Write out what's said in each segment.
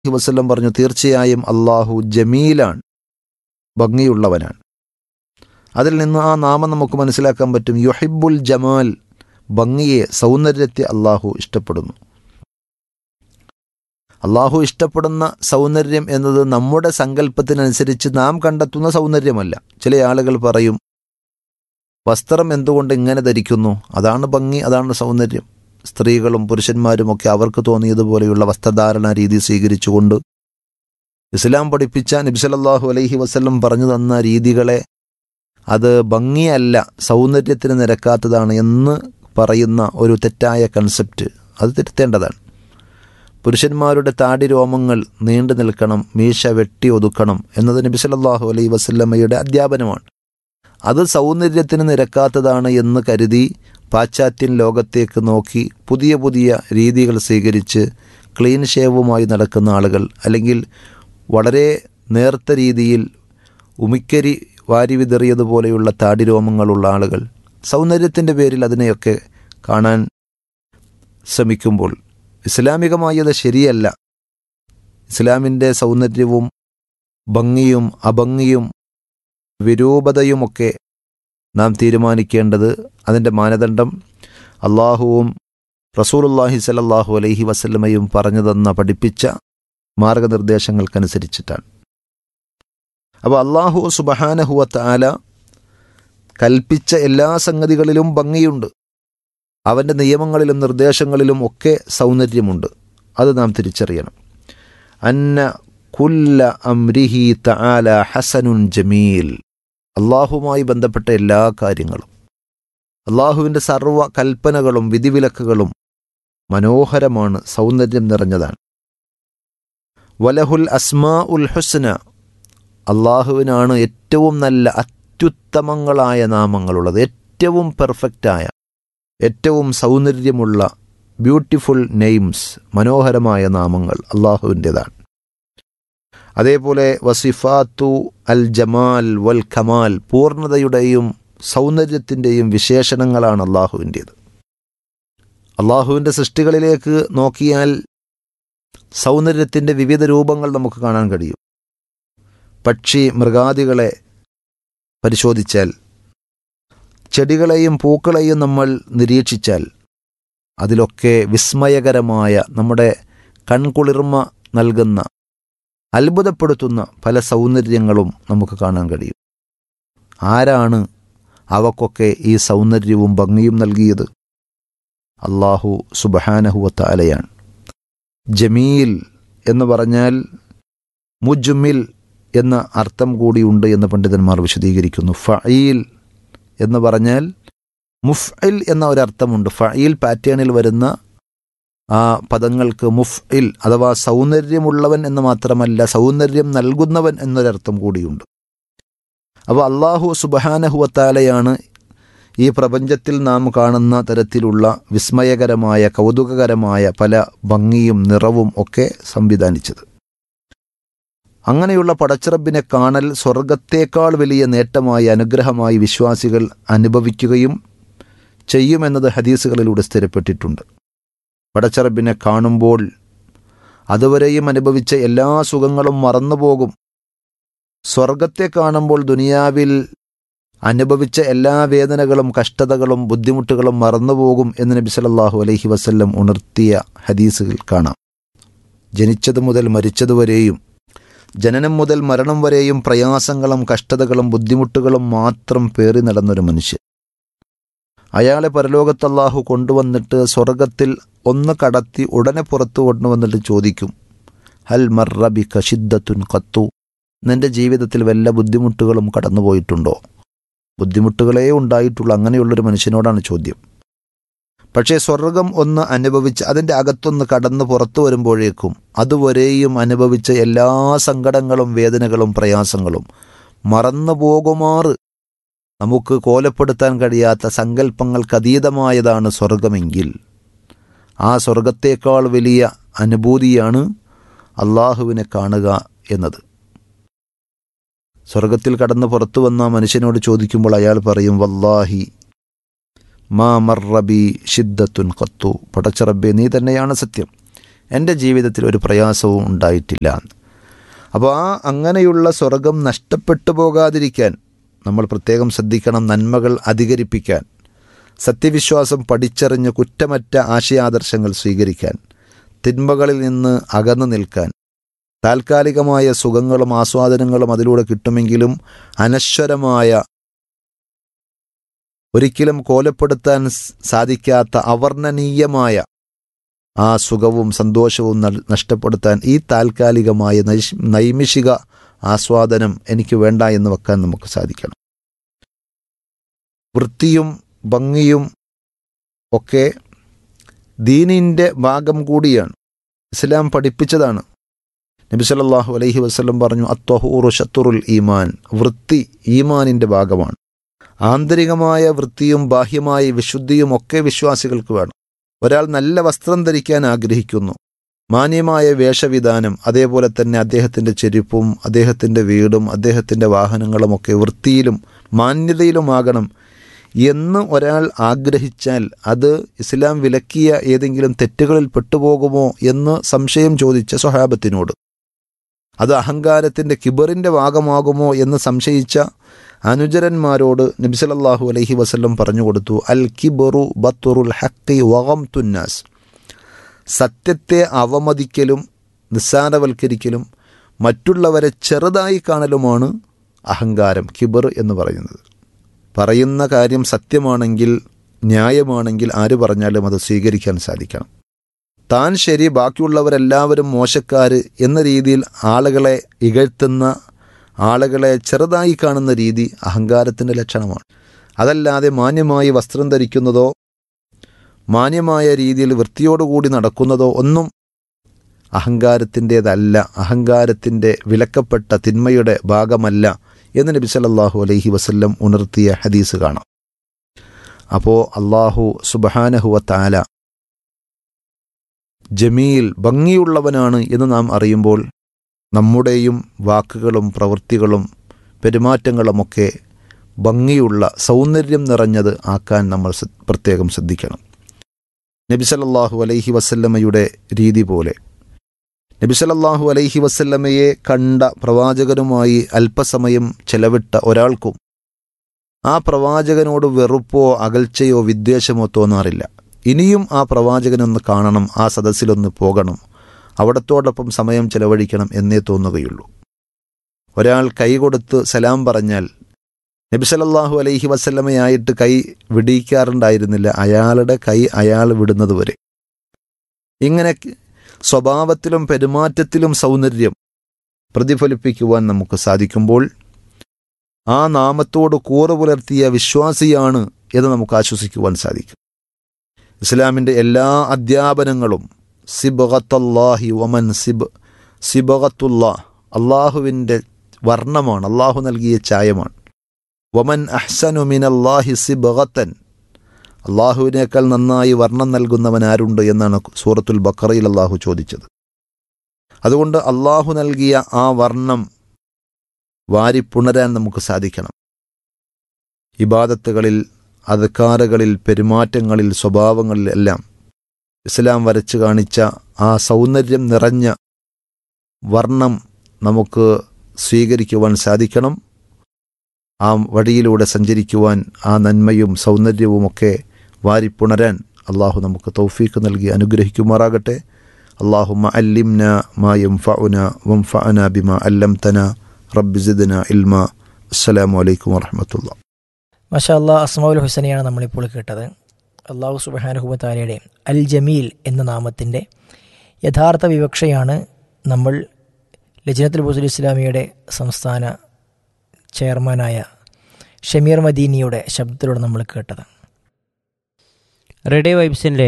അലൈഹി വസല്ലം പറഞ്ഞു തീർച്ചയായും അള്ളാഹു ജമീലാണ് ഭംഗിയുള്ളവനാണ് അതിൽ നിന്ന് ആ നാമം നമുക്ക് മനസ്സിലാക്കാൻ പറ്റും യുഹിബുൽ ജമാൽ ഭംഗിയെ സൗന്ദര്യത്തെ അള്ളാഹു ഇഷ്ടപ്പെടുന്നു അള്ളാഹു ഇഷ്ടപ്പെടുന്ന സൗന്ദര്യം എന്നത് നമ്മുടെ സങ്കല്പത്തിനനുസരിച്ച് നാം കണ്ടെത്തുന്ന സൗന്ദര്യമല്ല ചില ആളുകൾ പറയും വസ്ത്രം എന്തുകൊണ്ട് ഇങ്ങനെ ധരിക്കുന്നു അതാണ് ഭംഗി അതാണ് സൗന്ദര്യം സ്ത്രീകളും പുരുഷന്മാരുമൊക്കെ അവർക്ക് തോന്നിയതുപോലെയുള്ള വസ്ത്രധാരണ രീതി സ്വീകരിച്ചുകൊണ്ട് ഇസ്ലാം പഠിപ്പിച്ച നബിസലല്ലാഹു അലൈഹി വസ്ല്ലം പറഞ്ഞു തന്ന രീതികളെ അത് ഭംഗിയല്ല സൗന്ദര്യത്തിന് നിരക്കാത്തതാണ് എന്ന് പറയുന്ന ഒരു തെറ്റായ കൺസെപ്റ്റ് അത് തിരുത്തേണ്ടതാണ് പുരുഷന്മാരുടെ താടി രോമങ്ങൾ നീണ്ടു നിൽക്കണം മീശ വെട്ടി ഒതുക്കണം എന്നത് നബി സല്ലല്ലാഹു അലൈഹി വസല്ലമയുടെ അധ്യാപനമാണ് അത് സൗന്ദര്യത്തിന് നിരക്കാത്തതാണ് എന്ന് കരുതി പാശ്ചാത്യൻ ലോകത്തേക്ക് നോക്കി പുതിയ പുതിയ രീതികൾ സ്വീകരിച്ച് ക്ലീൻ ഷേവുമായി നടക്കുന്ന ആളുകൾ അല്ലെങ്കിൽ വളരെ നേർത്ത രീതിയിൽ ഉമിക്കരി വാരി വിതറിയതുപോലെയുള്ള താടി രോമങ്ങളുള്ള ആളുകൾ സൗന്ദര്യത്തിൻ്റെ പേരിൽ അതിനെയൊക്കെ കാണാൻ ശ്രമിക്കുമ്പോൾ ഇസ്ലാമികമായി അത് ശരിയല്ല ഇസ്ലാമിൻ്റെ സൗന്ദര്യവും ഭംഗിയും അഭംഗിയും വിരൂപതയുമൊക്കെ നാം തീരുമാനിക്കേണ്ടത് അതിൻ്റെ മാനദണ്ഡം അള്ളാഹുവും റസൂലുല്ലാഹി സലല്ലാഹു അലൈഹി വസല്ലമയും പറഞ്ഞു തന്ന പഠിപ്പിച്ച മാർഗനിർദ്ദേശങ്ങൾക്കനുസരിച്ചിട്ടാണ് അപ്പോൾ അള്ളാഹു സുബഹാനഹുവത്ത് ആല കൽപ്പിച്ച എല്ലാ സംഗതികളിലും ഭംഗിയുണ്ട് അവൻ്റെ നിയമങ്ങളിലും നിർദ്ദേശങ്ങളിലും ഒക്കെ സൗന്ദര്യമുണ്ട് അത് നാം തിരിച്ചറിയണം അന്ന കുല്ല അംരിഹി തആല ഹസനുൻ ജമീൽ അള്ളാഹുമായി ബന്ധപ്പെട്ട എല്ലാ കാര്യങ്ങളും അള്ളാഹുവിൻ്റെ സർവ്വ കൽപ്പനകളും വിധിവിലക്കുകളും മനോഹരമാണ് സൗന്ദര്യം നിറഞ്ഞതാണ് വലഹുൽ അസ്മാ ഉൽ ഹുസ്ന അള്ളാഹുവിനാണ് ഏറ്റവും നല്ല അത്യുത്തമങ്ങളായ നാമങ്ങളുള്ളത് ഏറ്റവും പെർഫെക്റ്റായ ഏറ്റവും സൗന്ദര്യമുള്ള ബ്യൂട്ടിഫുൾ നെയിംസ് മനോഹരമായ നാമങ്ങൾ അള്ളാഹുവിൻ്റെതാണ് അതേപോലെ വസിഫാത്തു അൽ ജമാൽ വൽ കമാൽ പൂർണ്ണതയുടെയും സൗന്ദര്യത്തിൻ്റെയും വിശേഷണങ്ങളാണ് അള്ളാഹുവിൻ്റേത് അള്ളാഹുവിൻ്റെ സൃഷ്ടികളിലേക്ക് നോക്കിയാൽ സൗന്ദര്യത്തിൻ്റെ വിവിധ രൂപങ്ങൾ നമുക്ക് കാണാൻ കഴിയും പക്ഷി മൃഗാദികളെ പരിശോധിച്ചാൽ ചെടികളെയും പൂക്കളെയും നമ്മൾ നിരീക്ഷിച്ചാൽ അതിലൊക്കെ വിസ്മയകരമായ നമ്മുടെ കൺകുളിർമ നൽകുന്ന അത്ഭുതപ്പെടുത്തുന്ന പല സൗന്ദര്യങ്ങളും നമുക്ക് കാണാൻ കഴിയും ആരാണ് അവക്കൊക്കെ ഈ സൗന്ദര്യവും ഭംഗിയും നൽകിയത് അള്ളാഹു സുബഹാനഹുവത്ത അലയാണ് ജമീൽ എന്ന് പറഞ്ഞാൽ മുജുമിൽ എന്ന അർത്ഥം കൂടിയുണ്ട് എന്ന് പണ്ഡിതന്മാർ വിശദീകരിക്കുന്നു ഫഈൽ എന്ന് പറഞ്ഞാൽ മുഫ്ഇൽ എന്ന ഒരർത്ഥമുണ്ട് ഫഈൽ പാറ്റേണിൽ വരുന്ന ആ പദങ്ങൾക്ക് മുഫ്ഇൽ അഥവാ സൗന്ദര്യമുള്ളവൻ എന്ന് മാത്രമല്ല സൗന്ദര്യം നൽകുന്നവൻ എന്നൊരർത്ഥം കൂടിയുണ്ട് അപ്പോൾ അള്ളാഹു സുബഹാനഹുവത്താലയാണ് ഈ പ്രപഞ്ചത്തിൽ നാം കാണുന്ന തരത്തിലുള്ള വിസ്മയകരമായ കൗതുകകരമായ പല ഭംഗിയും നിറവും ഒക്കെ സംവിധാനിച്ചത് അങ്ങനെയുള്ള പടച്ചിറബിനെ കാണൽ സ്വർഗത്തേക്കാൾ വലിയ നേട്ടമായി അനുഗ്രഹമായി വിശ്വാസികൾ അനുഭവിക്കുകയും ചെയ്യുമെന്നത് ഹദീസുകളിലൂടെ സ്ഥിരപ്പെട്ടിട്ടുണ്ട് പടച്ചിറബിനെ കാണുമ്പോൾ അതുവരെയും അനുഭവിച്ച എല്ലാ സുഖങ്ങളും മറന്നുപോകും സ്വർഗത്തെ കാണുമ്പോൾ ദുനിയാവിൽ അനുഭവിച്ച എല്ലാ വേദനകളും കഷ്ടതകളും ബുദ്ധിമുട്ടുകളും മറന്നുപോകും എന്ന് നബി സല്ലല്ലാഹു അലൈഹി വസല്ലം ഉണർത്തിയ ഹദീസുകൾ കാണാം ജനിച്ചതു മുതൽ മരിച്ചതുവരെയും ജനനം മുതൽ മരണം വരെയും പ്രയാസങ്ങളും കഷ്ടതകളും ബുദ്ധിമുട്ടുകളും മാത്രം പേറി നടന്നൊരു മനുഷ്യൻ അയാളെ പരലോകത്ത് അല്ലാഹു കൊണ്ടുവന്നിട്ട് സ്വർഗത്തിൽ ഒന്ന് കടത്തി ഉടനെ പുറത്തു കൊണ്ടുവന്നിട്ട് ചോദിക്കും ഹൽ മർറബി കഷിദ്ദത്തുൻ കത്തു നിന്റെ ജീവിതത്തിൽ വല്ല ബുദ്ധിമുട്ടുകളും കടന്നുപോയിട്ടുണ്ടോ ബുദ്ധിമുട്ടുകളേ ഉണ്ടായിട്ടുള്ളൂ അങ്ങനെയുള്ളൊരു മനുഷ്യനോടാണ് ചോദ്യം പക്ഷേ സ്വർഗം ഒന്ന് അനുഭവിച്ച് അതിൻ്റെ അകത്തൊന്ന് കടന്ന് പുറത്തു വരുമ്പോഴേക്കും അതുവരെയും അനുഭവിച്ച എല്ലാ സങ്കടങ്ങളും വേദനകളും പ്രയാസങ്ങളും മറന്നു പോകുമാറ് നമുക്ക് കോലപ്പെടുത്താൻ കഴിയാത്ത സങ്കല്പങ്ങൾക്കതീതമായതാണ് സ്വർഗമെങ്കിൽ ആ സ്വർഗത്തേക്കാൾ വലിയ അനുഭൂതിയാണ് അള്ളാഹുവിനെ കാണുക എന്നത് സ്വർഗത്തിൽ കടന്ന് പുറത്തു വന്ന മനുഷ്യനോട് ചോദിക്കുമ്പോൾ അയാൾ പറയും വല്ലാഹി മാ മർറബി ഷിദ്ദത്തുൻ കത്തു പടച്ചറബെ നീ തന്നെയാണ് സത്യം എൻ്റെ ജീവിതത്തിൽ ഒരു പ്രയാസവും ഉണ്ടായിട്ടില്ല അപ്പോൾ ആ അങ്ങനെയുള്ള സ്വർഗം നഷ്ടപ്പെട്ടു പോകാതിരിക്കാൻ നമ്മൾ പ്രത്യേകം ശ്രദ്ധിക്കണം നന്മകൾ അധികരിപ്പിക്കാൻ സത്യവിശ്വാസം പഠിച്ചറിഞ്ഞ് കുറ്റമറ്റ ആശയാദർശങ്ങൾ സ്വീകരിക്കാൻ തിന്മകളിൽ നിന്ന് അകന്നു നിൽക്കാൻ താൽക്കാലികമായ സുഖങ്ങളും ആസ്വാദനങ്ങളും അതിലൂടെ കിട്ടുമെങ്കിലും അനശ്വരമായ ഒരിക്കലും കോലപ്പെടുത്താൻ സാധിക്കാത്ത അവർണ്ണനീയമായ ആ സുഖവും സന്തോഷവും നഷ്ടപ്പെടുത്താൻ ഈ താൽക്കാലികമായ നൈമിഷിക ആസ്വാദനം എനിക്ക് വേണ്ട എന്ന് വെക്കാൻ നമുക്ക് സാധിക്കണം വൃത്തിയും ഭംഗിയും ഒക്കെ ദീനിൻ്റെ ഭാഗം കൂടിയാണ് ഇസ്ലാം പഠിപ്പിച്ചതാണ് നബി സല്ലല്ലാഹു അലൈഹി വസല്ലം പറഞ്ഞു അത്വഹൂറു ഷത്തുറുൽ ഈമാൻ വൃത്തി ഈമാനിൻ്റെ ഭാഗമാണ് ആന്തരികമായ വൃത്തിയും ബാഹ്യമായ വിശുദ്ധിയും ഒക്കെ വിശ്വാസികൾക്ക് വേണം ഒരാൾ നല്ല വസ്ത്രം ധരിക്കാൻ ആഗ്രഹിക്കുന്നു മാന്യമായ വേഷവിധാനം അതേപോലെ തന്നെ അദ്ദേഹത്തിൻ്റെ ചെരുപ്പും അദ്ദേഹത്തിൻ്റെ വീടും അദ്ദേഹത്തിൻ്റെ വാഹനങ്ങളുമൊക്കെ വൃത്തിയിലും മാന്യതയിലുമാകണം എന്ന് ഒരാൾ ആഗ്രഹിച്ചാൽ അത് ഇസ്ലാം വിലക്കിയ ഏതെങ്കിലും തെറ്റുകളിൽ പെട്ടുപോകുമോ എന്ന് സംശയം ചോദിച്ച സ്വഹാബത്തിനോട് അത് അഹങ്കാരത്തിൻ്റെ കിബറിൻ്റെ ഭാഗമാകുമോ എന്ന് സംശയിച്ച അനുചരന്മാരോട് നബിസലല്ലാഹു അലൈഹി വസല്ലം പറഞ്ഞു കൊടുത്തു അൽ കിബറു ബത്തുറുൽ ഹക്കി വകം തുന്നാസ് സത്യത്തെ അവമതിക്കലും നിസ്സാരവൽക്കരിക്കലും മറ്റുള്ളവരെ ചെറുതായി കാണലുമാണ് അഹങ്കാരം കിബർ എന്ന് പറയുന്നത് പറയുന്ന കാര്യം സത്യമാണെങ്കിൽ ന്യായമാണെങ്കിൽ ആര് പറഞ്ഞാലും അത് സ്വീകരിക്കാൻ സാധിക്കണം താൻ ശരി ബാക്കിയുള്ളവരെല്ലാവരും മോശക്കാർ എന്ന രീതിയിൽ ആളുകളെ ഇകഴ്ത്തുന്ന ആളുകളെ ചെറുതായി കാണുന്ന രീതി അഹങ്കാരത്തിൻ്റെ ലക്ഷണമാണ് അതല്ലാതെ മാന്യമായി വസ്ത്രം ധരിക്കുന്നതോ മാന്യമായ രീതിയിൽ വൃത്തിയോടുകൂടി നടക്കുന്നതോ ഒന്നും അഹങ്കാരത്തിൻ്റേതല്ല അഹങ്കാരത്തിൻ്റെ വിലക്കപ്പെട്ട തിന്മയുടെ ഭാഗമല്ല എന്ന് നബി സല്ലല്ലാഹു അലൈഹി വസല്ലം ഉണർത്തിയ ഹദീസ് കാണാം അപ്പോൾ അള്ളാഹു സുബഹാനഹുവ താല ജമീൽ ഭംഗിയുള്ളവനാണ് എന്ന് നാം അറിയുമ്പോൾ നമ്മുടെയും വാക്കുകളും പ്രവൃത്തികളും പെരുമാറ്റങ്ങളുമൊക്കെ ഭംഗിയുള്ള സൗന്ദര്യം നിറഞ്ഞത് ആക്കാൻ നമ്മൾ പ്രത്യേകം ശ്രദ്ധിക്കണം നബി സല്ലല്ലാഹു അലൈഹി വസല്ലമയുടെ രീതി പോലെ നബി സല്ലല്ലാഹു അലൈഹി വസല്ലമയെ കണ്ട പ്രവാചകനുമായി അല്പസമയം ചെലവിട്ട ഒരാൾക്കും ആ പ്രവാചകനോട് വെറുപ്പോ അകൽച്ചയോ വിദ്വേഷമോ തോന്നാറില്ല ഇനിയും ആ പ്രവാചകനൊന്ന് കാണണം ആ സദസ്സിലൊന്ന് പോകണം അവിടത്തോടൊപ്പം സമയം ചെലവഴിക്കണം എന്നേ തോന്നുകയുള്ളൂ ഒരാൾ കൈ കൊടുത്ത് സലാം പറഞ്ഞാൽ നബി സല്ലല്ലാഹു അലൈഹി വസല്ലമയായിട്ട് കൈ വിടിയിക്കാറുണ്ടായിരുന്നില്ല അയാളുടെ കൈ അയാൾ വിടുന്നത് വരെ ഇങ്ങനെ സ്വഭാവത്തിലും പെരുമാറ്റത്തിലും സൗന്ദര്യം പ്രതിഫലിപ്പിക്കുവാൻ നമുക്ക് സാധിക്കുമ്പോൾ ആ നാമത്തോട് കൂറ് പുലർത്തിയ വിശ്വാസിയാണ് എന്ന് നമുക്ക് ആശ്വസിക്കുവാൻ സാധിക്കും ഇസ്ലാമിൻ്റെ എല്ലാ അധ്യാപനങ്ങളും സിബഗത്തല്ലാഹി വമൻ സിബ് സിബഗത്തുല്ലാ അള്ളാഹുവിൻ്റെ വർണ്ണമാണ് അള്ളാഹു നൽകിയ ചായമാണ് വമൻ അഹ്സനു മിനല്ലാഹി സിബഗത്തൻ അള്ളാഹുവിനേക്കാൾ നന്നായി വർണ്ണം നൽകുന്നവൻ ആരുണ്ട് എന്നാണ് സൂറത്തുൽ ബക്കറയിൽ അള്ളാഹു ചോദിച്ചത് അതുകൊണ്ട് അള്ളാഹു നൽകിയ ആ വർണ്ണം വാരിപ്പുണരാൻ നമുക്ക് സാധിക്കണം ഇബാദത്തുകളിൽ അധികാരകളിൽ പെരുമാറ്റങ്ങളിൽ സ്വഭാവങ്ങളിൽ എല്ലാം ഇസ്ലാം വരച്ചു കാണിച്ച ആ സൗന്ദര്യം നിറഞ്ഞ വർണ്ണം നമുക്ക് സ്വീകരിക്കുവാൻ സാധിക്കണം ആ വഴിയിലൂടെ സഞ്ചരിക്കുവാൻ ആ നന്മയും സൗന്ദര്യവുമൊക്കെ വാരിപ്പുണരാൻ അള്ളാഹു നമുക്ക് തൗഫീക്ക് നൽകി അനുഗ്രഹിക്കുമാറാകട്ടെ അള്ളാഹുമ്മ അല്ലിംന മാ യംഫഉന വംഫഅന ബിമാ അല്ലംതന റബ്ബി സിദ്ന ഇൽമ അസ്സലാമു അലൈക്കും വറഹമത്തുള്ള മഷാ അല്ലാ അസ്മാഉൽ ഹുസനെയാണ് നമ്മളിപ്പോൾ കേട്ടത് അള്ളാഹു സുബാനുഹുബ താലയുടെ അൽ ജമീൽ എന്ന നാമത്തിൻ്റെ യഥാർത്ഥ വിവക്ഷയാണ് നമ്മൾ ലജനത്തുൽ ബുസുൽ ഇസ്ലാമിയുടെ സംസ്ഥാന ചെയർമാനായ ഷമീർ മദീനിയുടെ ശബ്ദത്തിലൂടെ നമ്മൾ കേട്ടത് റേഡിയോ വൈബ്സിൻ്റെ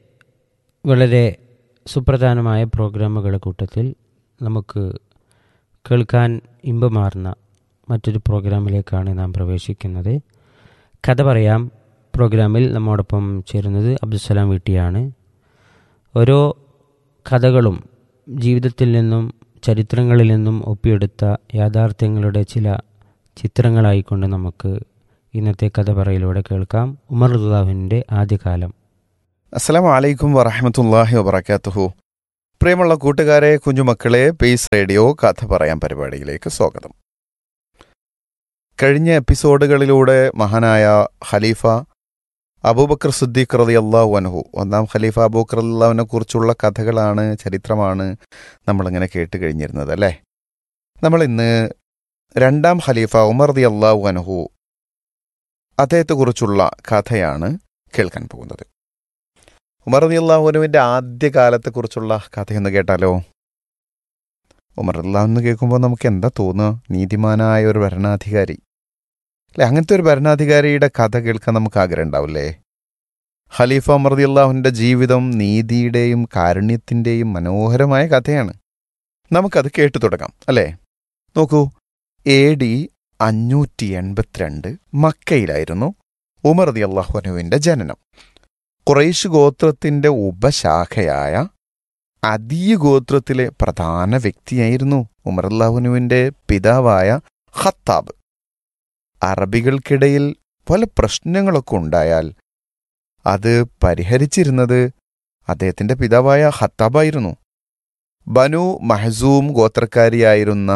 വളരെ സുപ്രധാനമായ പ്രോഗ്രാമുകളുടെ കൂട്ടത്തിൽ നമുക്ക് കേൾക്കാൻ ഇമ്പമാർന്ന മറ്റൊരു പ്രോഗ്രാമിലേക്കാണ് നാം പ്രവേശിക്കുന്നത് കഥ പറയാം പ്രോഗ്രാമിൽ നമ്മോടൊപ്പം ചേരുന്നത് അബ്ദുസലാം വീട്ടിയാണ് ഓരോ കഥകളും ജീവിതത്തിൽ നിന്നും ചരിത്രങ്ങളിൽ നിന്നും ഒപ്പിയെടുത്ത യാഥാർത്ഥ്യങ്ങളുടെ ചില ചിത്രങ്ങളായിക്കൊണ്ട് നമുക്ക് ഇന്നത്തെ കഥ പറയിലൂടെ കേൾക്കാം ഉമർ റുദാഹുവിൻ്റെ ആദ്യകാലം അസ്സലാമു അലൈക്കും വറഹമത്തല്ലാഹി വബർക്കാത്തുഹു പ്രിയമുള്ള കൂട്ടുകാരെ കുഞ്ഞുമക്കളെ പേസ് റേഡിയോ കഥ പറയാൻ പരിപാടിയിലേക്ക് സ്വാഗതം കഴിഞ്ഞ എപ്പിസോഡുകളിലൂടെ മഹാനായ ഖലീഫ അബൂബക്കർ സിദ്ദീഖ് റതി അള്ളാഹു അൻഹു ഒന്നാം ഖലീഫ അബൂബക്കർ അള്ളാഹുവിനെ കുറിച്ചുള്ള കഥകളാണ് ചരിത്രമാണ് നമ്മളിങ്ങനെ കേട്ട് കഴിഞ്ഞിരുന്നത് അല്ലേ നമ്മൾ ഇന്ന് രണ്ടാം ഖലീഫ ഉമർ റതി അള്ളാഹു അൻഹു അദ്ദേഹത്തെക്കുറിച്ചുള്ള കഥയാണ് കേൾക്കാൻ പോകുന്നത് ഉമർ റതി അള്ളാഹുനുവിൻ്റെ ആദ്യ കാലത്തെക്കുറിച്ചുള്ള കഥയൊന്ന് കേട്ടാലോ ഉമർ അള്ളാഹുന്ന് കേൾക്കുമ്പോൾ നമുക്ക് എന്താ തോന്നുക നീതിമാനായ ഒരു ഭരണാധികാരി അല്ലെ അങ്ങനത്തെ ഒരു ഭരണാധികാരിയുടെ കഥ കേൾക്കാൻ നമുക്ക് ആഗ്രഹം ഉണ്ടാവില്ലേ ഖലീഫ ഉമർ റതി അള്ളാഹുവിൻ്റെ ജീവിതം നീതിയുടെയും കാരുണ്യത്തിൻ്റെയും മനോഹരമായ കഥയാണ് നമുക്കത് കേട്ടു തുടങ്ങാം അല്ലേ നോക്കൂ എ ഡി അഞ്ഞൂറ്റി എൺപത്തിരണ്ട് മക്കയിലായിരുന്നു ഉമർ റതി അള്ളാഹുനുവിൻ്റെ ജനനം ഖുറൈശ് ഗോത്രത്തിന്റെ ഉപശാഖയായ അദീയ ഗോത്രത്തിലെ പ്രധാന വ്യക്തിയായിരുന്നു ഉമർലാഹുനുവിന്റെ പിതാവായ ഖത്താബ് അറബികൾക്കിടയിൽ പല പ്രശ്നങ്ങളൊക്കെ ഉണ്ടായാൽ അത് പരിഹരിച്ചിരുന്നത് അദ്ദേഹത്തിന്റെ പിതാവായ ഖത്താബായിരുന്നു ബനു മഹസൂം ഗോത്രക്കാരിയായിരുന്ന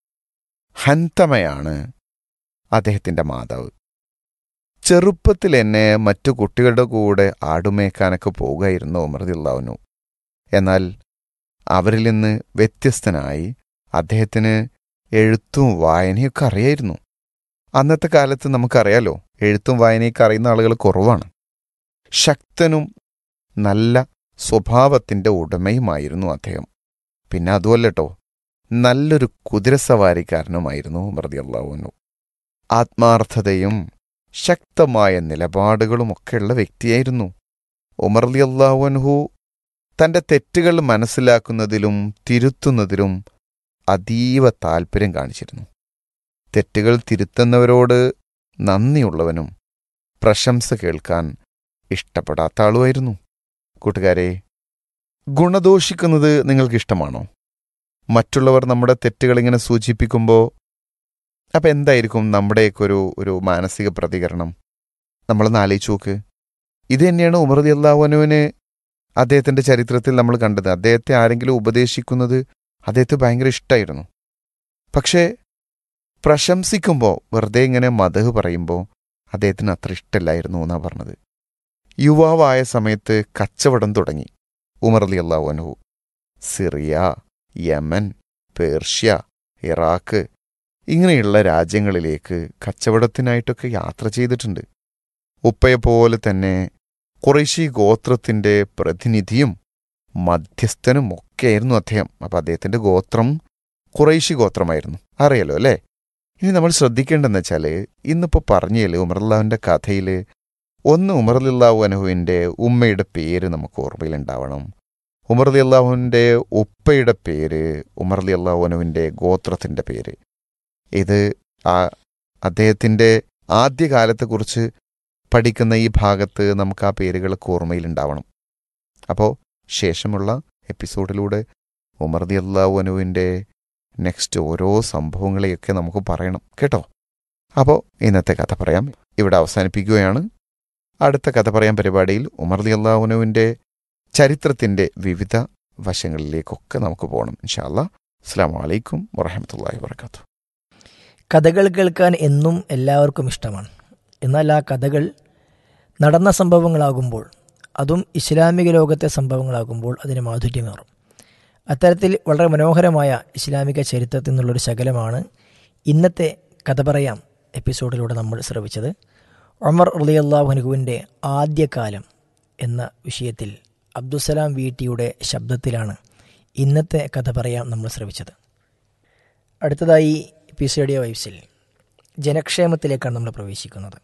ഹന്തമയാണ് അദ്ദേഹത്തിന്റെ മാതാവ് ചെറുപ്പത്തിൽ എന്നെ മറ്റു കുട്ടികളുടെ കൂടെ ആടുമേക്കാനൊക്കെ പോവുകയായിരുന്നു ഉമർദിള്ളാവുനു എന്നാൽ അവരിൽ നിന്ന് വ്യത്യസ്തനായി അദ്ദേഹത്തിന് എഴുത്തും വായനയൊക്കെ അറിയായിരുന്നു അന്നത്തെ കാലത്ത് നമുക്കറിയാലോ എഴുത്തും വായനയൊക്കെ അറിയുന്ന ആളുകൾ കുറവാണ് ശക്തനും നല്ല സ്വഭാവത്തിന്റെ ഉടമയുമായിരുന്നു അദ്ദേഹം പിന്നെ അതുമല്ലട്ടോ നല്ലൊരു കുതിരസവാരിക്കാരനുമായിരുന്നു മൃതിയല്ലാവുന്നു ആത്മാർത്ഥതയും ശക്തമായ നിലപാടുകളുമൊക്കെയുള്ള വ്യക്തിയായിരുന്നു ഉമർലി അള്ളാഹുൻഹു തന്റെ തെറ്റുകൾ മനസ്സിലാക്കുന്നതിലും തിരുത്തുന്നതിലും അതീവ താൽപ്പര്യം കാണിച്ചിരുന്നു തെറ്റുകൾ തിരുത്തുന്നവരോട് നന്ദിയുള്ളവനും പ്രശംസ കേൾക്കാൻ ഇഷ്ടപ്പെടാത്ത ആളുമായിരുന്നു കൂട്ടുകാരെ ഗുണദോഷിക്കുന്നത് നിങ്ങൾക്കിഷ്ടമാണോ മറ്റുള്ളവർ നമ്മുടെ തെറ്റുകൾ ഇങ്ങനെ സൂചിപ്പിക്കുമ്പോൾ അപ്പം എന്തായിരിക്കും നമ്മുടെയൊക്കെ ഒരു ഒരു മാനസിക പ്രതികരണം നമ്മളൊന്ന് ആലോചിച്ച് നോക്ക് ഇത് തന്നെയാണ് ഉമർദി അള്ളാഹുനുവിന് അദ്ദേഹത്തിന്റെ ചരിത്രത്തിൽ നമ്മൾ കണ്ടത് അദ്ദേഹത്തെ ആരെങ്കിലും ഉപദേശിക്കുന്നത് അദ്ദേഹത്തെ ഭയങ്കര ഇഷ്ടമായിരുന്നു പക്ഷേ പ്രശംസിക്കുമ്പോൾ വെറുതെ ഇങ്ങനെ മതഹ് പറയുമ്പോൾ അദ്ദേഹത്തിന് അത്ര ഇഷ്ടമല്ലായിരുന്നു എന്നാണ് പറഞ്ഞത് യുവാവായ സമയത്ത് കച്ചവടം തുടങ്ങി ഉമർ അലി അള്ളാഹുനഹു സിറിയ യമൻ പേർഷ്യ ഇറാഖ് ഇങ്ങനെയുള്ള രാജ്യങ്ങളിലേക്ക് കച്ചവടത്തിനായിട്ടൊക്കെ യാത്ര ചെയ്തിട്ടുണ്ട് ഉപ്പയെപ്പോലെ തന്നെ കുറേശി ഗോത്രത്തിന്റെ പ്രതിനിധിയും മധ്യസ്ഥനും ഒക്കെയായിരുന്നു അദ്ദേഹം അപ്പം അദ്ദേഹത്തിന്റെ ഗോത്രം കുറേശി ഗോത്രമായിരുന്നു അറിയാലോ അല്ലേ ഇനി നമ്മൾ ശ്രദ്ധിക്കേണ്ടതെന്ന് വെച്ചാൽ ഇന്നിപ്പോൾ പറഞ്ഞേല് ഉമർലാവിൻ്റെ കഥയിൽ ഒന്ന് ഉമർലാഹു അനുഹുവിൻ്റെ ഉമ്മയുടെ പേര് നമുക്ക് ഓർമ്മയിലുണ്ടാവണം ഉമർലി അള്ളാഹുവിൻ്റെ ഉപ്പയുടെ പേര് ഉമർലി അള്ളാഹു അനുവിൻ്റെ ഗോത്രത്തിൻ്റെ പേര് ഇത് ആ അദ്ദേഹത്തിൻ്റെ ആദ്യകാലത്തെക്കുറിച്ച് പഠിക്കുന്ന ഈ ഭാഗത്ത് നമുക്ക് ആ പേരുകളൊക്കെ ഓർമ്മയിലുണ്ടാവണം അപ്പോൾ ശേഷമുള്ള എപ്പിസോഡിലൂടെ ഉമർദി അള്ളാഹു അനുവിൻ്റെ നെക്സ്റ്റ് ഓരോ സംഭവങ്ങളെയൊക്കെ നമുക്ക് പറയണം കേട്ടോ അപ്പോൾ ഇന്നത്തെ കഥ പറയാം ഇവിടെ അവസാനിപ്പിക്കുകയാണ് അടുത്ത കഥ പറയാൻ പരിപാടിയിൽ ഉമർദി അള്ളാഹുനുവിൻ്റെ ചരിത്രത്തിൻ്റെ വിവിധ വശങ്ങളിലേക്കൊക്കെ നമുക്ക് പോകണം ഇൻഷാല്ല അസ്സാം വലൈക്കും വറഹമത്തല്ലാഹി വർക്കാത്തു കഥകൾ കേൾക്കാൻ എന്നും എല്ലാവർക്കും ഇഷ്ടമാണ് എന്നാൽ ആ കഥകൾ നടന്ന സംഭവങ്ങളാകുമ്പോൾ അതും ഇസ്ലാമിക ലോകത്തെ സംഭവങ്ങളാകുമ്പോൾ അതിന് മാധുര്യമേറും അത്തരത്തിൽ വളരെ മനോഹരമായ ഇസ്ലാമിക ചരിത്രത്തിൽ നിന്നുള്ളൊരു ശകലമാണ് ഇന്നത്തെ കഥ പറയാം എപ്പിസോഡിലൂടെ നമ്മൾ ശ്രവിച്ചത് ഒമർ റലിയല്ലാഹുനുവിൻ്റെ ആദ്യകാലം എന്ന വിഷയത്തിൽ അബ്ദുസലാം വീട്ടിയുടെ ശബ്ദത്തിലാണ് ഇന്നത്തെ കഥ പറയാം നമ്മൾ ശ്രവിച്ചത് അടുത്തതായി പിസേഡിയ വൈബ്സിൽ ജനക്ഷേമത്തിലേക്കാണ് നമ്മൾ പ്രവേശിക്കുന്നത്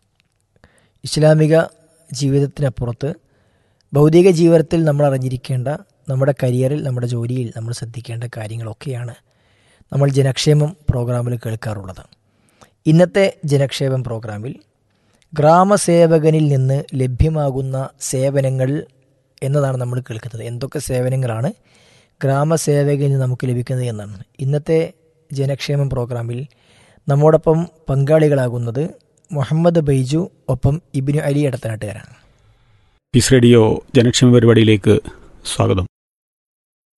ഇസ്ലാമിക ജീവിതത്തിനപ്പുറത്ത് ഭൗതിക ജീവിതത്തിൽ നമ്മൾ അറിഞ്ഞിരിക്കേണ്ട നമ്മുടെ കരിയറിൽ നമ്മുടെ ജോലിയിൽ നമ്മൾ ശ്രദ്ധിക്കേണ്ട കാര്യങ്ങളൊക്കെയാണ് നമ്മൾ ജനക്ഷേമം പ്രോഗ്രാമിൽ കേൾക്കാറുള്ളത് ഇന്നത്തെ ജനക്ഷേമം പ്രോഗ്രാമിൽ ഗ്രാമസേവകനിൽ നിന്ന് ലഭ്യമാകുന്ന സേവനങ്ങൾ എന്നതാണ് നമ്മൾ കേൾക്കുന്നത് എന്തൊക്കെ സേവനങ്ങളാണ് ഗ്രാമസേവകനിൽ നിന്ന് നമുക്ക് ലഭിക്കുന്നത് എന്നാണ് ഇന്നത്തെ ജനക്ഷേമം പ്രോഗ്രാമിൽ നമ്മോടൊപ്പം പങ്കാളികളാകുന്നത് മുഹമ്മദ് ബൈജു ഒപ്പം ഇബിനു അലി ഇടത്തനാട്ടുകാരാണ് പീസ് റേഡിയോ ജനക്ഷേമ പരിപാടിയിലേക്ക് സ്വാഗതം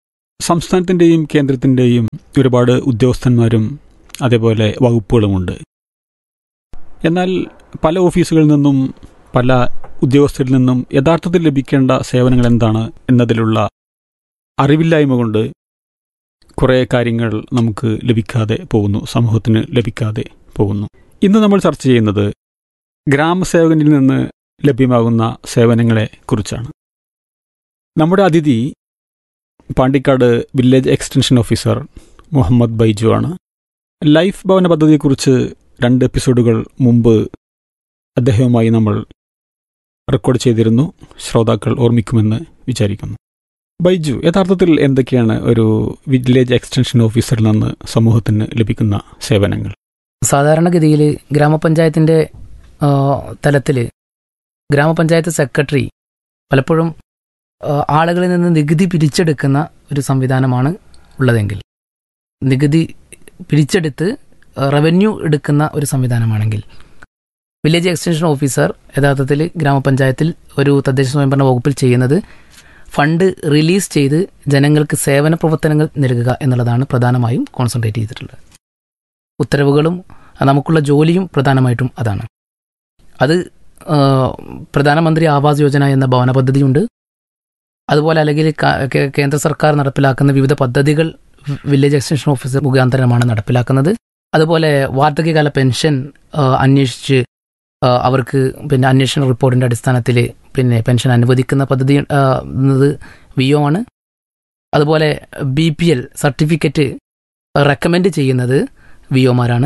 സംസ്ഥാനത്തിൻ്റെയും കേന്ദ്രത്തിൻ്റെയും ഒരുപാട് ഉദ്യോഗസ്ഥന്മാരും അതേപോലെ വകുപ്പുകളുമുണ്ട് എന്നാൽ പല ഓഫീസുകളിൽ നിന്നും പല ഉദ്യോഗസ്ഥരിൽ നിന്നും യഥാർത്ഥത്തിൽ ലഭിക്കേണ്ട സേവനങ്ങൾ എന്താണ് എന്നതിലുള്ള അറിവില്ലായ്മ കൊണ്ട് കുറേ കാര്യങ്ങൾ നമുക്ക് ലഭിക്കാതെ പോകുന്നു സമൂഹത്തിന് ലഭിക്കാതെ പോകുന്നു ഇന്ന് നമ്മൾ ചർച്ച ചെയ്യുന്നത് ഗ്രാമസേവകനിൽ നിന്ന് ലഭ്യമാകുന്ന സേവനങ്ങളെ കുറിച്ചാണ് നമ്മുടെ അതിഥി Pandikkad village extension officer Muhammad Baiju ആണ് ലൈഫ് ഭവന പദ്ധതിയെക്കുറിച്ച് രണ്ട് എപ്പിസോഡുകൾ മുമ്പ് അദ്ദേഹവുമായി നമ്മൾ റെക്കോർഡ് ചെയ്തിരുന്നു ശ്രോതാക്കൾ ഓർമ്മിക്കുമെന്ന് വിചാരിക്കുന്നു ബൈജു യഥാർത്ഥത്തിൽ എന്തൊക്കെയാണ് ഒരു വില്ലേജ് എക്സ്റ്റൻഷൻ ഓഫീസറിൽ നിന്ന് സമൂഹത്തിന് ലഭിക്കുന്ന സേവനങ്ങൾ സാധാരണഗതിയിൽ ഗ്രാമപഞ്ചായത്തിൻ്റെ തലത്തിൽ ഗ്രാമപഞ്ചായത്ത് സെക്രട്ടറി പലപ്പോഴും ആ, ആളുകളിൽ നിന്ന് നികുതി പിരിച്ചെടുക്കുന്ന ഒരു സംവിധാനമാണ് ഉള്ളതെങ്കിൽ നികുതി പിരിച്ചെടുത്ത് റവന്യൂ എടുക്കുന്ന ഒരു സംവിധാനമാണെങ്കിൽ വില്ലേജ് എക്സ്റ്റൻഷൻ ഓഫീസർ യഥാർത്ഥത്തിൽ ഗ്രാമപഞ്ചായത്തിൽ ഒരു തദ്ദേശ സ്വയംഭരണ വകുപ്പിൽ ചെയ്യുന്നത് ഫണ്ട് റിലീസ് ചെയ്ത് ജനങ്ങൾക്ക് സേവന പ്രവർത്തനങ്ങൾ നൽകുക എന്നുള്ളതാണ് പ്രധാനമായും കോൺസെൻട്രേറ്റ് ചെയ്തിട്ടുള്ളത് ഉത്തരവുകളും നമുക്കുള്ള ജോലിയും പ്രധാനമായിട്ടും അതാണ് അത് ആ, പ്രധാനമന്ത്രി ആവാസ് യോജന എന്ന ഭവന പദ്ധതിയുണ്ട് അതുപോലെ അല്ലെങ്കിൽ ക- കേ- കേന്ദ്ര സർക്കാർ നടപ്പിലാക്കുന്ന വിവിധ പദ്ധതികൾ വി- വില്ലേജ് എക്സ്റ്റൻഷൻ ഓഫീസർ മുഖാന്തരമാണ് നടപ്പിലാക്കുന്നത് അതുപോലെ വാർദ്ധക്യകാല പെൻഷൻ ആ, അന്വേഷിച്ച് ആ, അവർക്ക് പിന്നെ അന്വേഷണ റിപ്പോർട്ടിന്റെ അടിസ്ഥാനത്തിൽ പിന്നെ പെൻഷൻ അനുവദിക്കുന്ന പദ്ധതി ആ, എന്നത് വി ഒ ആണ് അതുപോലെ B P L certificate recommend ചെയ്യുന്നത് വി ഒമാരാണ്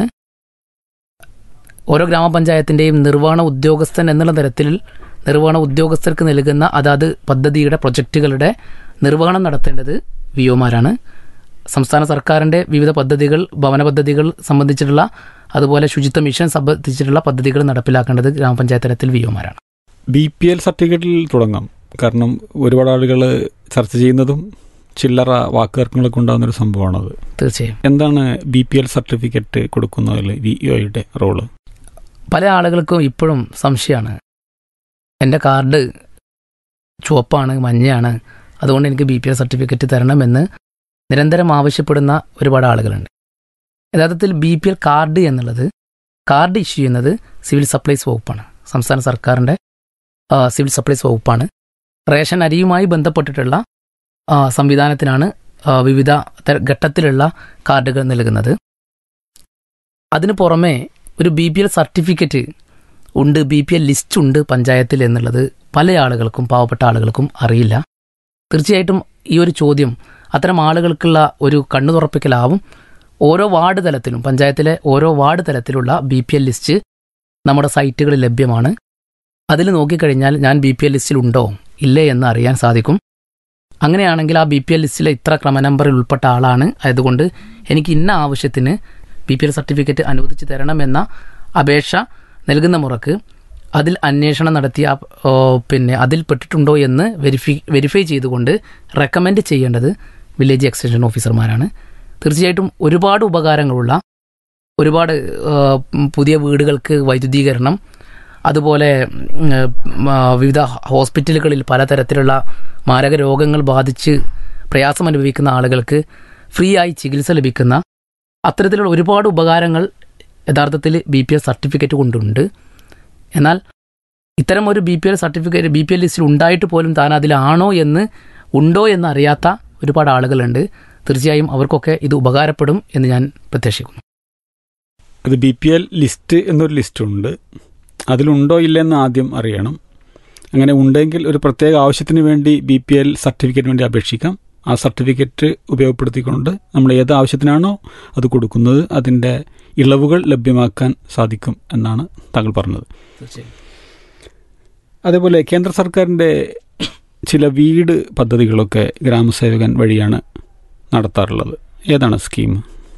ഓരോ ഗ്രാമപഞ്ചായത്തിൻ്റെയും നിർവഹണ ഉദ്യോഗസ്ഥൻ എന്നുള്ള തരത്തിൽ നിർവഹണ ഉദ്യോഗസ്ഥർക്ക് നൽകുന്ന അതാത് പദ്ധതിയുടെ പ്രൊജക്റ്റുകളുടെ നിർവഹണം നടത്തേണ്ടത് വി ഒമാരാണ് സംസ്ഥാന സർക്കാരിൻ്റെ വിവിധ പദ്ധതികൾ ഭവന പദ്ധതികൾ സംബന്ധിച്ചിട്ടുള്ള അതുപോലെ ശുചിത്വ മിഷൻ സംബന്ധിച്ചിട്ടുള്ള പദ്ധതികൾ നടപ്പിലാക്കേണ്ടത് ഗ്രാമപഞ്ചായത്ത് തലത്തിൽ വി ഒമാരാണ് ബി പി എൽ സർട്ടിഫിക്കറ്റിൽ തുടങ്ങാം കാരണം ഒരുപാട് ആളുകൾ ചർച്ച ചെയ്യുന്നതും ചില്ലറ വാക്കുതർക്കങ്ങളൊക്കെ ഉണ്ടാകുന്ന ഒരു സംഭവമാണത് തീർച്ചയായും എന്താണ് ബി പി എൽ സർട്ടിഫിക്കറ്റ് കൊടുക്കുന്നതിൽ വി ഒയുടെ റോള് പല ആളുകൾക്കും ഇപ്പോഴും സംശയമാണ് എൻ്റെ കാർഡ് ചുവപ്പാണ് മഞ്ഞയാണ് അതുകൊണ്ട് എനിക്ക് ബി പി എൽ സർട്ടിഫിക്കറ്റ് തരണമെന്ന് നിരന്തരം ആവശ്യപ്പെടുന്ന ഒരുപാട് ആളുകളുണ്ട് യഥാർത്ഥത്തിൽ ബി പി എൽ കാർഡ് എന്നുള്ളത് കാർഡ് ഇഷ്യൂ ചെയ്യുന്നത് സിവിൽ സപ്ലൈസ് വകുപ്പാണ് സംസ്ഥാന സർക്കാരിൻ്റെ ആ, സിവിൽ സപ്ലൈസ് വകുപ്പാണ് റേഷൻ അരിയുമായി ബന്ധപ്പെട്ടിട്ടുള്ള ആ, സംവിധാനത്തിനാണ് ആ, വിവിധ ത- ഘട്ടത്തിലുള്ള കാർഡുകൾ നൽകുന്നത് അതിനു പുറമെ ഒരു ബി പി എൽ സർട്ടിഫിക്കറ്റ് ഉണ്ട് ബി പി എൽ ലിസ്റ്റ് ഉണ്ട് പഞ്ചായത്തിൽ എന്നുള്ളത് പല ആളുകൾക്കും പാവപ്പെട്ട ആളുകൾക്കും അറിയില്ല തീർച്ചയായിട്ടും ഈ ഒരു ചോദ്യം അത്തരം ആളുകൾക്കുള്ള ഒരു കണ്ണു തുറപ്പിക്കലാവും ഓരോ വാർഡ് തലത്തിലും പഞ്ചായത്തിലെ ഓരോ വാർഡ് തലത്തിലുള്ള ബി പി എൽ ലിസ്റ്റ് നമ്മുടെ സൈറ്റുകളിൽ ലഭ്യമാണ് അതിൽ നോക്കിക്കഴിഞ്ഞാൽ ഞാൻ ബി പി എൽ ലിസ്റ്റിൽ ഉണ്ടോ ഇല്ലേ എന്ന് അറിയാൻ സാധിക്കും അങ്ങനെയാണെങ്കിൽ ആ ബി പി എൽ ലിസ്റ്റിലെ ഇത്ര ക്രമനമ്പറിൽ ഉൾപ്പെട്ട ആളാണ് ആയതുകൊണ്ട് എനിക്ക് ഇന്ന ആവശ്യത്തിന് ബി പി എൽ സർട്ടിഫിക്കറ്റ് അനുവദിച്ചു തരണമെന്ന അപേക്ഷ നൽകുന്ന മുറക്ക് അതിൽ അന്വേഷണം നടത്തി ആ, ഓ, പിന്നെ അതിൽ പെട്ടിട്ടുണ്ടോ എന്ന് വെരിഫി വെരിഫൈ ചെയ്തുകൊണ്ട് റെക്കമെൻഡ് ചെയ്യേണ്ടത് വില്ലേജ് എക്സ്റ്റൻഷൻ ഓഫീസർമാരാണ് തീർച്ചയായിട്ടും ഒരുപാട് ഉപകാരങ്ങളുള്ള ഒരുപാട് ആ, പുതിയ വീടുകൾക്ക് വൈദ്യുതീകരണം അതുപോലെ ഉം, ആ, വിവിധ ഹോസ്പിറ്റലുകളിൽ പലതരത്തിലുള്ള മാരക രോഗങ്ങൾ ബാധിച്ച് പ്രയാസം അനുഭവിക്കുന്ന ആളുകൾക്ക് ഫ്രീ ആയി ചികിത്സ ലഭിക്കുന്ന അത്തരത്തിലുള്ള ഒരുപാട് ഉപകാരങ്ങൾ യഥാർത്ഥത്തിൽ ബി പി എൽ സർട്ടിഫിക്കറ്റ് കൊണ്ടുണ്ട് എന്നാൽ ഇത്തരം ഒരു B P L certificate B P L ലിസ്റ്റിൽ ഉണ്ടായിട്ട് പോലും താൻ അതിലാണോ എന്ന് ഉണ്ടോ എന്ന് അറിയാത്ത ഒരുപാട് ആളുകളുണ്ട് തീർച്ചയായും അവർക്കൊക്കെ ഇത് ഉപകാരപ്പെടും എന്ന് ഞാൻ പ്രത്യാശിക്കുന്നു അത് ബി പി എൽ ലിസ്റ്റ് എന്നൊരു ലിസ്റ്റ് ഉണ്ട് അതിലുണ്ടോ ഇല്ലെന്ന് ആദ്യം അറിയണം അങ്ങനെ ഉണ്ടെങ്കിൽ ഒരു പ്രത്യേക ആവശ്യത്തിന് വേണ്ടി ബി പി എൽ സർട്ടിഫിക്കറ്റിന് വേണ്ടി അപേക്ഷിക്കാം ആ സർട്ടിഫിക്കറ്റ് ഉപയോഗപ്പെടുത്തിക്കൊണ്ട് നമ്മൾ ഏത് ആവശ്യത്തിനാണോ അത് കൊടുക്കുന്നത് അതിൻ്റെ ഇളവുകൾ ലഭ്യമാക്കാൻ സാധിക്കും എന്നാണ് താങ്കൾ പറഞ്ഞത് അതേപോലെ കേന്ദ്ര സർക്കാരിൻ്റെ ചില വീട് പദ്ധതികളൊക്കെ ഗ്രാമസേവകൻ വഴിയാണ് നടത്താറുള്ളത് ഏതാണ് സ്കീം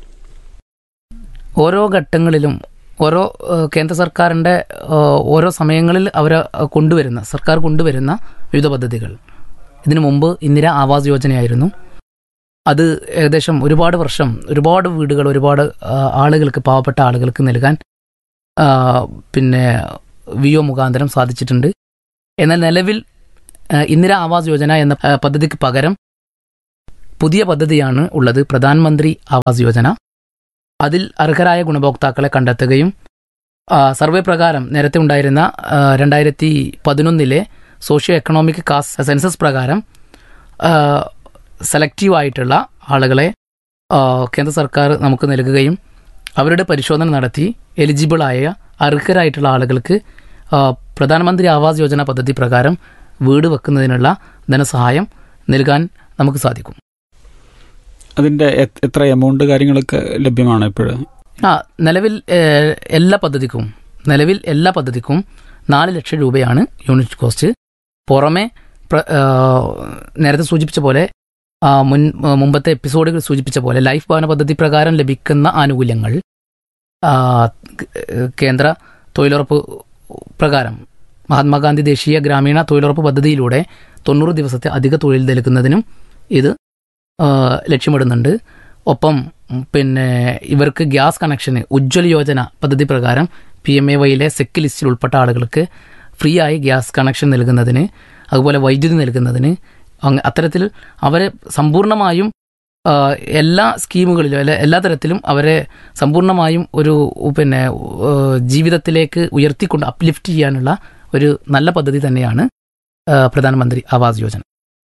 ഓരോ ഘട്ടങ്ങളിലും ഓരോ ഏഹ്, കേന്ദ്ര സർക്കാരിൻ്റെ ഏഹ്, ഓരോ സമയങ്ങളിൽ അവർ കൊണ്ടുവരുന്ന സർക്കാർ കൊണ്ടുവരുന്ന വിവിധ പദ്ധതികൾ ഇതിനു മുമ്പ് ഇന്ദിര ആവാസ് യോജനയായിരുന്നു അത് ഏകദേശം ഒരുപാട് വർഷം ഒരുപാട് വീടുകൾ ഒരുപാട് ആ, ആളുകൾക്ക് പാവപ്പെട്ട ആളുകൾക്ക് നൽകാൻ ആ, പിന്നെ വി ഒ മുഖാന്തരം സാധിച്ചിട്ടുണ്ട് എന്നാൽ നിലവിൽ ആ, ഇന്ദിര ആവാസ് യോജന എന്ന ആ, പദ്ധതിക്ക് പകരം പുതിയ പദ്ധതിയാണ് ഉള്ളത് പ്രധാനമന്ത്രി ആവാസ് യോജന അതിൽ അർഹരായ ഗുണഭോക്താക്കളെ കണ്ടെത്തുകയും ആ, സർവേ പ്രകാരം നേരത്തെ ഉണ്ടായിരുന്ന ആ, രണ്ടായിരത്തി പതിനൊന്നിലെ സോഷ്യോ എക്കണോമിക് കാസ്റ്റ് സെൻസസ് പ്രകാരം ആ, സെലക്റ്റീവ് ആയിട്ടുള്ള ആളുകളെ ആ, കേന്ദ്ര സർക്കാർ നമുക്ക് നൽകുകയും അവരുടെ പരിശോധന നടത്തി എലിജിബിളായ അർഹരായിട്ടുള്ള ആളുകൾക്ക് ആ, പ്രധാനമന്ത്രി ആവാസ് യോജന പദ്ധതി പ്രകാരം വീട് വെക്കുന്നതിനുള്ള ധനസഹായം നൽകാൻ നമുക്ക് സാധിക്കും അതിന്റെ എ- എത്ര എമൗണ്ട് കാര്യങ്ങളൊക്കെ ലഭ്യമാണ് ഇപ്പോഴും ആ നിലവിൽ ഏഹ്, എല്ലാ പദ്ധതിക്കും നിലവിൽ എല്ലാ പദ്ധതിക്കും നാല് ലക്ഷം രൂപയാണ് യൂണിറ്റ് കോസ്റ്റ് പുറമെ പ്ര- ആ, നേരത്തെ സൂചിപ്പിച്ച പോലെ ആ, മുൻ ആ, മുമ്പത്തെ എപ്പിസോഡുകൾ സൂചിപ്പിച്ച പോലെ ലൈഫ് ഭവന പദ്ധതി പ്രകാരം ലഭിക്കുന്ന ആനുകൂല്യങ്ങൾ ആ, ക- കേന്ദ്ര തൊഴിലുറപ്പ് പ്രകാരം മഹാത്മാഗാന്ധി ദേശീയ ഗ്രാമീണ തൊഴിലുറപ്പ് പദ്ധതിയിലൂടെ തൊണ്ണൂറ് ദിവസത്തെ അധിക തൊഴിൽ നൽകുന്നതിനും ഇത് ആ, ലക്ഷ്യമിടുന്നുണ്ട് ഒപ്പം ഉം, പിന്നെ ഇവർക്ക് ഗ്യാസ് കണക്ഷന് ഉജ്ജ്വൽ യോജന പദ്ധതി പ്രകാരം പി എം എ വൈയിലെ സെക്ക് ലിസ്റ്റിൽ ഉൾപ്പെട്ട ആളുകൾക്ക് ഫ്രീ ആയി ഗ്യാസ് കണക്ഷൻ നൽകുന്നതിന് അതുപോലെ വൈദ്യുതി നൽകുന്നതിന് അങ്ങ- അത്തരത്തിൽ അവരെ സമ്പൂർണ്ണമായും ആ, എല്ലാ സ്കീമുകളിലും അല്ലെ എല്ലാ തരത്തിലും അവരെ സമ്പൂർണ്ണമായും ഒരു പിന്നെ ആ, ജീവിതത്തിലേക്ക് ഉയർത്തിക്കൊണ്ട് അപ്ലിഫ്റ്റ് ചെയ്യാനുള്ള ഒരു നല്ല പദ്ധതി തന്നെയാണ് ആ, പ്രധാനമന്ത്രി ആവാസ് യോജന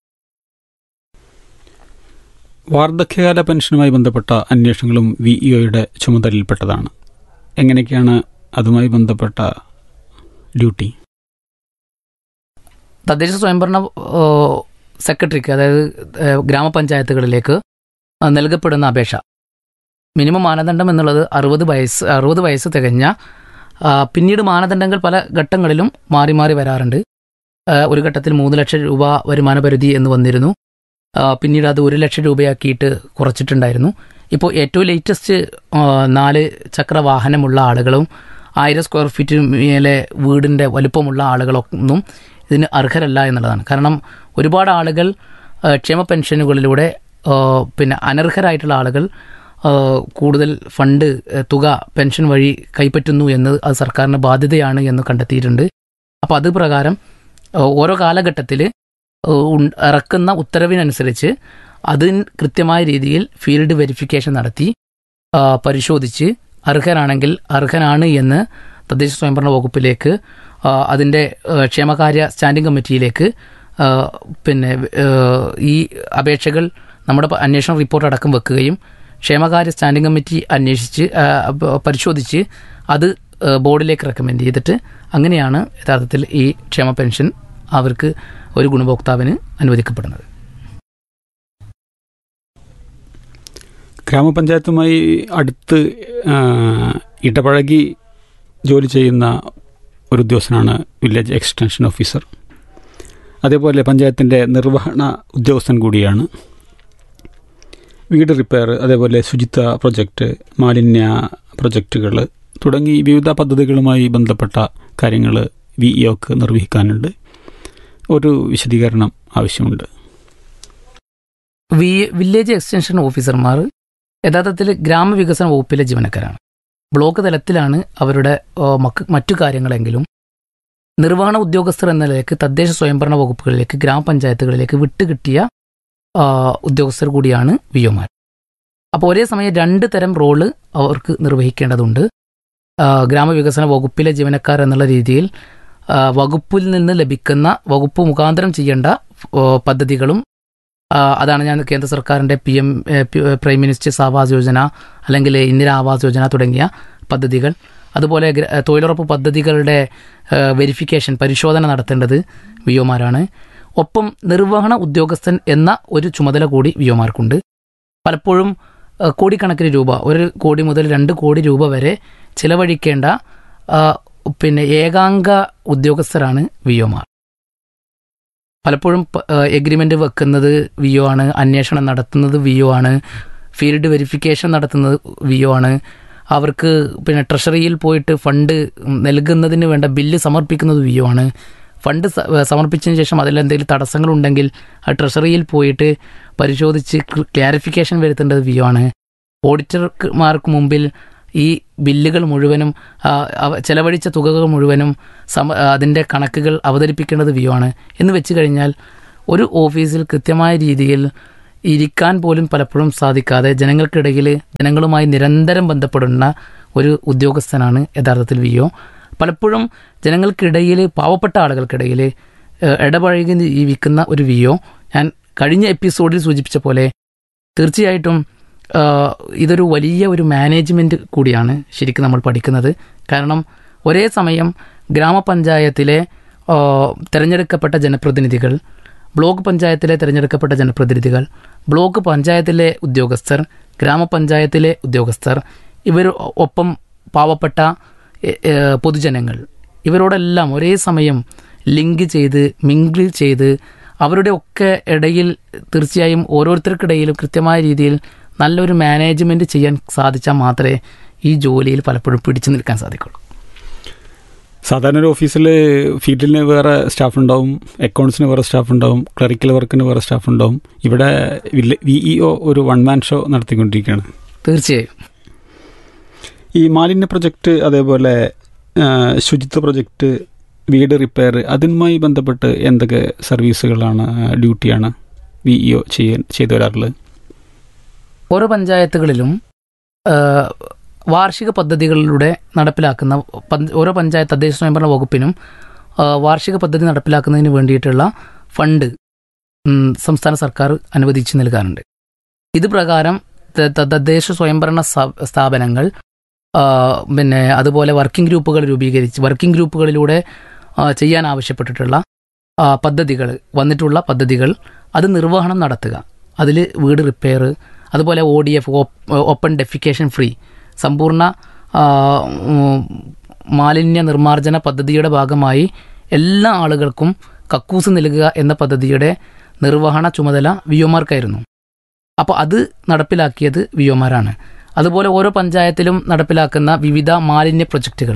വാർദ്ധക്യകാല പെൻഷനുമായി ബന്ധപ്പെട്ട അന്വേഷണങ്ങളും വി ഇഒയുടെ ചുമതലയിൽപ്പെട്ടതാണ് എങ്ങനെയൊക്കെയാണ് അതുമായി ബന്ധപ്പെട്ട ഡ്യൂട്ടി തദ്ദേശ സ്വയംഭരണ ആ, സെക്രട്ടറിക്ക് അതായത് ആ, ഗ്രാമപഞ്ചായത്തുകളിലേക്ക് ആ, നൽകപ്പെടുന്ന അപേക്ഷ മിനിമം മാനദണ്ഡം എന്നുള്ളത് അറുപത് വയസ്സ് അറുപത് വയസ്സ് തികഞ്ഞ ആ, പിന്നീട് മാനദണ്ഡങ്ങൾ പല ഘട്ടങ്ങളിലും മാറി മാറി വരാറുണ്ട് ആ, ഒരു ഘട്ടത്തിൽ മൂന്ന് ലക്ഷം രൂപ വരുമാന പരിധി എന്ന് വന്നിരുന്നു ആ, പിന്നീട് അത് ഒരു ലക്ഷം രൂപയാക്കിയിട്ട് കുറച്ചിട്ടുണ്ടായിരുന്നു ഇപ്പോൾ ഏറ്റവും ലേറ്റസ്റ്റ് ആ, നാല് ചക്ര വാഹനമുള്ള ആളുകളും ആയിരം സ്ക്വയർ ഫീറ്റ് മേലെ വീടിൻ്റെ വലുപ്പമുള്ള ആളുകളൊന്നും ഇതിന് അർഹരല്ല എന്നുള്ളതാണ് കാരണം ഒരുപാട് ആളുകൾ ആ, ക്ഷേമ പെൻഷനുകളിലൂടെ ആ, പിന്നെ അനർഹരായിട്ടുള്ള ആളുകൾ ആ, കൂടുതൽ ഫണ്ട് ആ, തുക പെൻഷൻ വഴി കൈപ്പറ്റുന്നു എന്ന് അത് സർക്കാരിന് ബാധ്യതയാണ് എന്ന് കണ്ടെത്തിയിട്ടുണ്ട് അപ്പോൾ അത് പ്രകാരം ആ, ഓരോ കാലഘട്ടത്തിൽ ഇറക്കുന്ന ഉത്തരവിനനുസരിച്ച് അതിന് കൃത്യമായ രീതിയിൽ ഫീൽഡ് വെരിഫിക്കേഷൻ നടത്തി ആ, പരിശോധിച്ച് അർഹനാണെങ്കിൽ അർഹനാണ് എന്ന് തദ്ദേശ സ്വയംഭരണ വകുപ്പിലേക്ക് ആ, അതിൻ്റെ ആ, ക്ഷേമകാര്യ സ്റ്റാൻഡിംഗ് കമ്മിറ്റിയിലേക്ക് ആ, പിന്നെ ആ, ഈ അപേക്ഷകൾ നമ്മുടെ പ- അന്വേഷണ റിപ്പോർട്ട് അടക്കം വെക്കുകയും ക്ഷേമകാര്യ സ്റ്റാൻഡിംഗ് കമ്മിറ്റി അന്വേഷിച്ച് ആ, പ- പരിശോധിച്ച് അത് ആ, ബോർഡിലേക്ക് റെക്കമെൻഡ് ചെയ്തിട്ട് അങ്ങനെയാണ് യഥാർത്ഥത്തിൽ ഈ ക്ഷേമ പെൻഷൻ അവർക്ക് ഒരു ഗുണഭോക്താവിന് അനുവദിക്കപ്പെടുന്നത് ഗ്രാമപഞ്ചായത്തുമായി അടുത്ത് ആ, ഇടപഴകി ജോലി ചെയ്യുന്ന ഒരു ഉദ്യോഗസ്ഥനാണ് വില്ലേജ് എക്സ്റ്റൻഷൻ ഓഫീസർ അതേപോലെ പഞ്ചായത്തിൻ്റെ നിർവഹണ ഉദ്യോഗസ്ഥൻ കൂടിയാണ് വീട് റിപ്പയർ അതേപോലെ ശുചിത്വ പ്രൊജക്റ്റ് മാലിന്യ പ്രൊജക്റ്റുകൾ തുടങ്ങി വിവിധ പദ്ധതികളുമായി ബന്ധപ്പെട്ട കാര്യങ്ങൾ വി ഇഒക്ക് നിർവഹിക്കാനുണ്ട് ഒരു വിശദീകരണം ആവശ്യമുണ്ട് വി വില്ലേജ് എക്സ്റ്റൻഷൻ ഓഫീസർമാർ യഥാർത്ഥത്തിൽ ഗ്രാമവികസന വകുപ്പിലെ ജീവനക്കാരാണ് ബ്ലോക്ക് തലത്തിലാണ് അവരുടെ ഓ, മക്ക് മറ്റു കാര്യങ്ങളെങ്കിലും നിർവഹണ ഉദ്യോഗസ്ഥർ എന്ന നിലയ്ക്ക് തദ്ദേശ സ്വയംഭരണ വകുപ്പുകളിലേക്ക് ഗ്രാമപഞ്ചായത്തുകളിലേക്ക് വിട്ടുകിട്ടിയ ആ, ഉദ്യോഗസ്ഥർ കൂടിയാണ് വിഒമാർ അപ്പോൾ ഒരേ സമയം രണ്ട് തരം റോള് അവർക്ക് നിർവഹിക്കേണ്ടതുണ്ട് ആ, ഗ്രാമവികസന വകുപ്പിലെ ജീവനക്കാർ എന്നുള്ള രീതിയിൽ ആ, വകുപ്പിൽ നിന്ന് ലഭിക്കുന്ന വകുപ്പ് മുഖാന്തരം ചെയ്യേണ്ട ഓ, പദ്ധതികളും ആ, അതാണ് ഞാൻ കേന്ദ്ര സർക്കാരിൻ്റെ P M prime minister's Awas Yojana അല്ലെങ്കിൽ ഇന്ദിര ആവാസ് യോജന തുടങ്ങിയ പദ്ധതികൾ അതുപോലെ ഗ്ര- തൊഴിലുറപ്പ് പദ്ധതികളുടെ വെരിഫിക്കേഷൻ പരിശോധന നടത്തേണ്ടത് വിഒമാരാണ് ഒപ്പം നിർവഹണ ഉദ്യോഗസ്ഥൻ എന്ന ഒരു ചുമതല കൂടി വിഒമാർക്കുണ്ട് പലപ്പോഴും ആ, കോടിക്കണക്കിന് രൂപ ഒരു കോടി മുതൽ രണ്ട് കോടി രൂപ വരെ ചിലവഴിക്കേണ്ട ആ, പിന്നെ ഏകാംഗ ഉദ്യോഗസ്ഥരാണ് വിഒമാർ പലപ്പോഴും എഗ്രിമെന്റ് വെക്കുന്നത് വിഒ ആണ് അന്വേഷണം നടത്തുന്നത് വിഒ ആണ് ഫീൽഡ് വെരിഫിക്കേഷൻ നടത്തുന്നത് വിഒ ആണ് അവർക്ക് പിന്നെ ട്രഷറിയിൽ പോയിട്ട് ഫണ്ട് നൽകുന്നതിന് വേണ്ട ബില്ല് സമർപ്പിക്കുന്നത് വിഒ ആണ് ഫണ്ട് സ- സമർപ്പിച്ചതിന് ശേഷം അതിൽ എന്തെങ്കിലും തടസ്സങ്ങളുണ്ടെങ്കിൽ ആ ട്രഷറിയിൽ പോയിട്ട് പരിശോധിച്ച് ക്ലാരിഫിക്കേഷൻ വരുത്തേണ്ടത് വിഒ ആണ് ഓഡിറ്റർമാർക്ക് മുമ്പിൽ ഈ ബില്ലുകൾ മുഴുവനും ആ, അവ- ചെലവഴിച്ച തുകകൾ മുഴുവനും സമ അതിൻ്റെ കണക്കുകൾ അവതരിപ്പിക്കേണ്ടത് വ്യൂ ആണ് എന്ന് വെച്ച് കഴിഞ്ഞാൽ ഒരു ഓഫീസിൽ കൃത്യമായ രീതിയിൽ ഇരിക്കാൻ പോലും പലപ്പോഴും സാധിക്കാതെ ജനങ്ങൾക്കിടയിൽ ജനങ്ങളുമായി നിരന്തരം ബന്ധപ്പെടുന്ന ഒരു ഉദ്യോഗസ്ഥനാണ് യഥാർത്ഥത്തിൽ വി ഒ പലപ്പോഴും ജനങ്ങൾക്കിടയിൽ പാവപ്പെട്ട ആളുകൾക്കിടയിൽ ഏഹ്, ഇടപഴകി ജീവിക്കുന്ന ഒരു വി ഒ ഞാൻ കഴിഞ്ഞ എപ്പിസോഡിൽ സൂചിപ്പിച്ച പോലെ തീർച്ചയായിട്ടും ആഹ്, ഇതൊരു വലിയ ഒരു മാനേജ്മെൻറ്റ് കൂടിയാണ് ശരിക്കും നമ്മൾ പഠിക്കുന്നത് കാരണം ഒരേ സമയം ഗ്രാമപഞ്ചായത്തിലെ ആഹ്, തിരഞ്ഞെടുക്കപ്പെട്ട ജനപ്രതിനിധികൾ ബ്ലോക്ക് പഞ്ചായത്തിലെ തിരഞ്ഞെടുക്കപ്പെട്ട ജനപ്രതിനിധികൾ ബ്ലോക്ക് പഞ്ചായത്തിലെ ഉദ്യോഗസ്ഥർ ഗ്രാമപഞ്ചായത്തിലെ ഉദ്യോഗസ്ഥർ ഇവർ ഒപ്പം പാവപ്പെട്ട എ- ഏ, പൊതുജനങ്ങൾ ഇവരോടെല്ലാം ഒരേ സമയം ലിങ്ക് ചെയ്ത് മിങ്കിൾ ചെയ്ത് അവരുടെ ഒക്കെ ഇടയിൽ തീർച്ചയായും ഓരോരുത്തർക്കിടയിലും കൃത്യമായ രീതിയിൽ നല്ലൊരു മാനേജ്മെൻറ്റ് ചെയ്യാൻ സാധിച്ചാൽ മാത്രമേ ഈ ജോലിയിൽ പലപ്പോഴും പിടിച്ചു നിൽക്കാൻ സാധിക്കുള്ളൂ സാധാരണ ഒരു ഓഫീസിൽ ഫീൽഡിന് വേറെ സ്റ്റാഫ് ഉണ്ടാവും അക്കൗണ്ട്സിന് വേറെ സ്റ്റാഫ് ഉണ്ടാവും ക്ലറിക്കൽ വർക്കിന് വേറെ സ്റ്റാഫ് ഉണ്ടാവും ഇവിടെ വി ഇ ഒ ഒരു വൺ മാൻ ഷോ നടത്തിക്കൊണ്ടിരിക്കുകയാണ് തീർച്ചയായും ഈ മാലിന്യ പ്രൊജക്റ്റ് അതേപോലെ ആ, ശുചിത്വ പ്രൊജക്റ്റ് വീട് റിപ്പയർ അതുമായി ബന്ധപ്പെട്ട് എന്തൊക്കെ സർവീസുകളാണ് ആ, ഡ്യൂട്ടിയാണ് വി ഇ ഒ ചെയ്യാൻ ചെയ്തു വരാറുള്ളത് ഓരോ പഞ്ചായത്തുകളിലും ആ, വാർഷിക പദ്ധതികളിലൂടെ നടപ്പിലാക്കുന്ന പഞ്ച- ഓരോ പഞ്ചായത്ത് തദ്ദേശ സ്വയംഭരണ വകുപ്പിനും ആ, വാർഷിക പദ്ധതി നടപ്പിലാക്കുന്നതിന് വേണ്ടിയിട്ടുള്ള ഫണ്ട് ഉം, സംസ്ഥാന സർക്കാർ അനുവദിച്ചു നൽകാറുണ്ട് ഇത് പ്രകാരം ത- ത- തദ്ദേശ സ്വയംഭരണ സ്ഥാ- സ്ഥാപനങ്ങൾ ആ, പിന്നെ അതുപോലെ വർക്കിംഗ് ഗ്രൂപ്പുകൾ രൂപീകരിച്ച് വർക്കിംഗ് ഗ്രൂപ്പുകളിലൂടെ ആ, ചെയ്യാൻ ആവശ്യപ്പെട്ടിട്ടുള്ള പദ്ധതികൾ വന്നിട്ടുള്ള പദ്ധതികൾ അത് നിർവഹണം നടത്തുക അതിൽ വീട് റിപ്പയർ അതുപോലെ O D F open defecation free സമ്പൂർണ്ണ ആ, ഉം, മാലിന്യ നിർമ്മാർജ്ജന പദ്ധതിയുടെ ഭാഗമായി എല്ലാ ആളുകൾക്കും കക്കൂസ് നൽകുക എന്ന പദ്ധതിയുടെ നിർവഹണ ചുമതല വിഒമാർക്കായിരുന്നു അപ്പോൾ അത് നടപ്പിലാക്കിയത് വിഒമാരാണ് അതുപോലെ ഓരോ പഞ്ചായത്തിലും നടപ്പിലാക്കുന്ന വിവിധ മാലിന്യ പ്രൊജക്റ്റുകൾ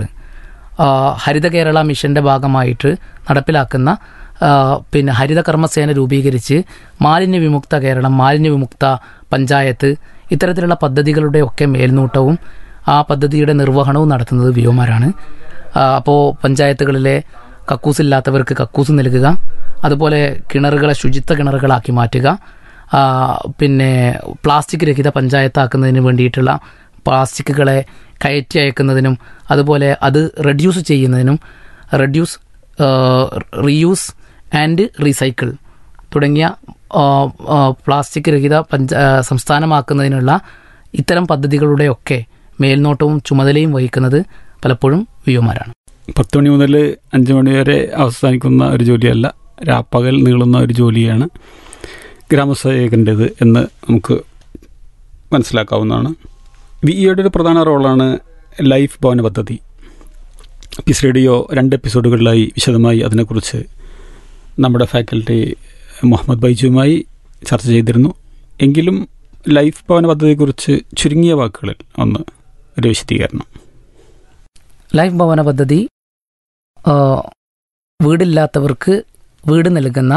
ഹരിത കേരള മിഷന്റെ ഭാഗമായിട്ട് നടപ്പിലാക്കുന്ന ആ, പിന്നെ ഹരിത കർമ്മസേന രൂപീകരിച്ച് മാലിന്യ വിമുക്ത കേരളം മാലിന്യ വിമുക്ത പഞ്ചായത്ത് ഇത്തരത്തിലുള്ള പദ്ധതികളുടെ ഒക്കെ മേൽനോട്ടവും ആ പദ്ധതിയുടെ നിർവഹണവും നടത്തുന്നത് വിഒമാരാണ് അപ്പോൾ പഞ്ചായത്തുകളിലെ കക്കൂസില്ലാത്തവർക്ക് കക്കൂസ് നൽകുക അതുപോലെ കിണറുകളെ ശുചിത്വ കിണറുകളാക്കി മാറ്റുക ആ, പിന്നെ പ്ലാസ്റ്റിക് രഹിത പഞ്ചായത്താക്കുന്നതിന് വേണ്ടിയിട്ടുള്ള പ്ലാസ്റ്റിക്കുകളെ കയറ്റി അയക്കുന്നതിനും അതുപോലെ അത് റെഡ്യൂസ് ചെയ്യുന്നതിനും റെഡ്യൂസ് റീയൂസ് ആൻഡ് റീസൈക്കിൾ തുടങ്ങിയ ആ, ആ, പ്ലാസ്റ്റിക് രഹിത പഞ്ച ആ, സംസ്ഥാനമാക്കുന്നതിനുള്ള ഇത്തരം പദ്ധതികളുടെയൊക്കെ മേൽനോട്ടവും ചുമതലയും വഹിക്കുന്നത് പലപ്പോഴും വിഒമാരാണ് പത്ത് മണി മുതൽ അഞ്ച് മണി വരെ അവസാനിക്കുന്ന ഒരു ജോലിയല്ല രാപ്പകൽ നീളുന്ന ഒരു ജോലിയാണ് ഗ്രാമസേവകൻ്റേത് എന്ന് നമുക്ക് മനസ്സിലാക്കാവുന്നതാണ് വി ഇയുടെ ഒരു പ്രധാന റോളാണ് ലൈഫ് ഭവന പദ്ധതി പീസ് റേഡിയോ രണ്ട് എപ്പിസോഡുകളിലായി വിശദമായി അതിനെക്കുറിച്ച് നമ്മുടെ ഫാക്കൽറ്റി മുഹമ്മദ് ബൈജുവുമായി ചർച്ച ചെയ്തിരുന്നു എങ്കിലും ലൈഫ് ഭവന പദ്ധതിയെക്കുറിച്ച് ചുരുങ്ങിയ വാക്കുകളിൽ ഒന്ന് ഒരു വിശദീകരണം ലൈഫ് ഭവന പദ്ധതി ആ, വീടില്ലാത്തവർക്ക് വീട് നൽകുന്ന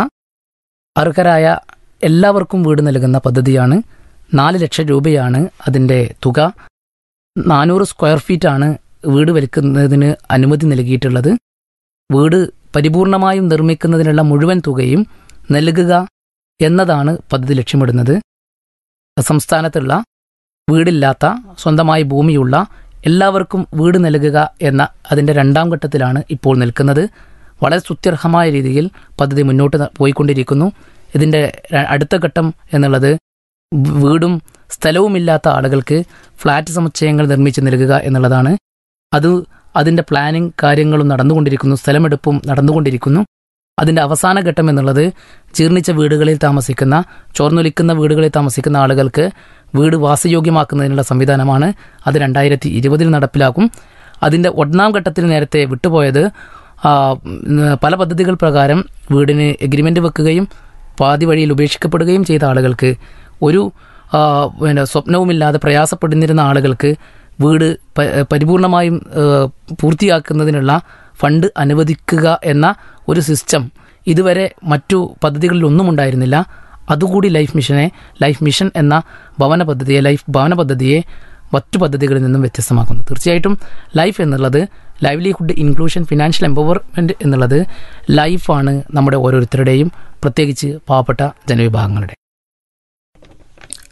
അർഹരായ എല്ലാവർക്കും വീട് നൽകുന്ന പദ്ധതിയാണ് നാല് ലക്ഷം രൂപയാണ് അതിൻ്റെ തുക നാനൂറ് സ്ക്വയർ ഫീറ്റാണ് വീട് വലിക്കുന്നതിന് അനുമതി നൽകിയിട്ടുള്ളത് വീട് പരിപൂർണമായും നിർമ്മിക്കുന്നതിനുള്ള മുഴുവൻ തുകയും നൽകുക എന്നതാണ് പദ്ധതി ലക്ഷ്യമിടുന്നത് സംസ്ഥാനത്തുള്ള വീടില്ലാത്ത സ്വന്തമായി ഭൂമിയുള്ള എല്ലാവർക്കും വീട് നൽകുക എന്ന അതിൻ്റെ രണ്ടാം ഘട്ടത്തിലാണ് ഇപ്പോൾ നിൽക്കുന്നത് വളരെ സ്തുത്യർഹമായ രീതിയിൽ പദ്ധതി മുന്നോട്ട് ന- പോയിക്കൊണ്ടിരിക്കുന്നു ഇതിൻ്റെ ര- അടുത്ത ഘട്ടം എന്നുള്ളത് വ് വീടും സ്ഥലവുമില്ലാത്ത ആളുകൾക്ക് ഫ്ലാറ്റ് സമുച്ചയങ്ങൾ നിർമ്മിച്ച് നൽകുക എന്നുള്ളതാണ് അത് അതിൻ്റെ പ്ലാനിങ് കാര്യങ്ങളും നടന്നുകൊണ്ടിരിക്കുന്നു സ്ഥലമെടുപ്പും നടന്നുകൊണ്ടിരിക്കുന്നു അതിൻ്റെ അവസാന ഘട്ടം എന്നുള്ളത് ജീർണിച്ച വീടുകളിൽ താമസിക്കുന്ന ചോർന്നൊലിക്കുന്ന വീടുകളിൽ താമസിക്കുന്ന ആളുകൾക്ക് വീട് വാസയോഗ്യമാക്കുന്നതിനുള്ള സംവിധാനമാണ് അത് രണ്ടായിരത്തി ഇരുപതിൽ നടപ്പിലാക്കും അതിൻ്റെ ഒന്നാം ഘട്ടത്തിൽ നേരത്തെ വിട്ടുപോയത് ആ, ഉം, പല പദ്ധതികൾ പ്രകാരം വീടിന് എഗ്രിമെൻ്റ് വെക്കുകയും പാതി വഴിയിൽ ഉപേക്ഷിക്കപ്പെടുകയും ചെയ്ത ആളുകൾക്ക് ഒരു ആ, പിന്നെ സ്വപ്നവുമില്ലാതെ പ്രയാസപ്പെട്ടിരുന്ന ആളുകൾക്ക് വീട് പ- പരിപൂർണമായും ഏ, പൂർത്തിയാക്കുന്നതിനുള്ള ഫണ്ട് അനുവദിക്കുക എന്ന ഒരു സിസ്റ്റം ഇതുവരെ മറ്റു പദ്ധതികളിലൊന്നും ഉണ്ടായിരുന്നില്ല അതുകൂടി ലൈഫ് മിഷനെ ലൈഫ് മിഷൻ എന്ന ഭവന പദ്ധതിയെ ലൈഫ് ഭവന പദ്ധതിയെ മറ്റു പദ്ധതികളിൽ നിന്നും വ്യത്യസ്തമാക്കുന്നു തീർച്ചയായിട്ടും ലൈഫ് എന്നുള്ളത് ലൈവ്ലിഹുഡ് ഇൻക്ലൂഷൻ ഫിനാൻഷ്യൽ എംപവർമെൻറ്റ് എന്നുള്ളത് ലൈഫാണ് നമ്മുടെ ഓരോരുത്തരുടെയും പ്രത്യേകിച്ച് പാവപ്പെട്ട ജനവിഭാഗങ്ങളുടെ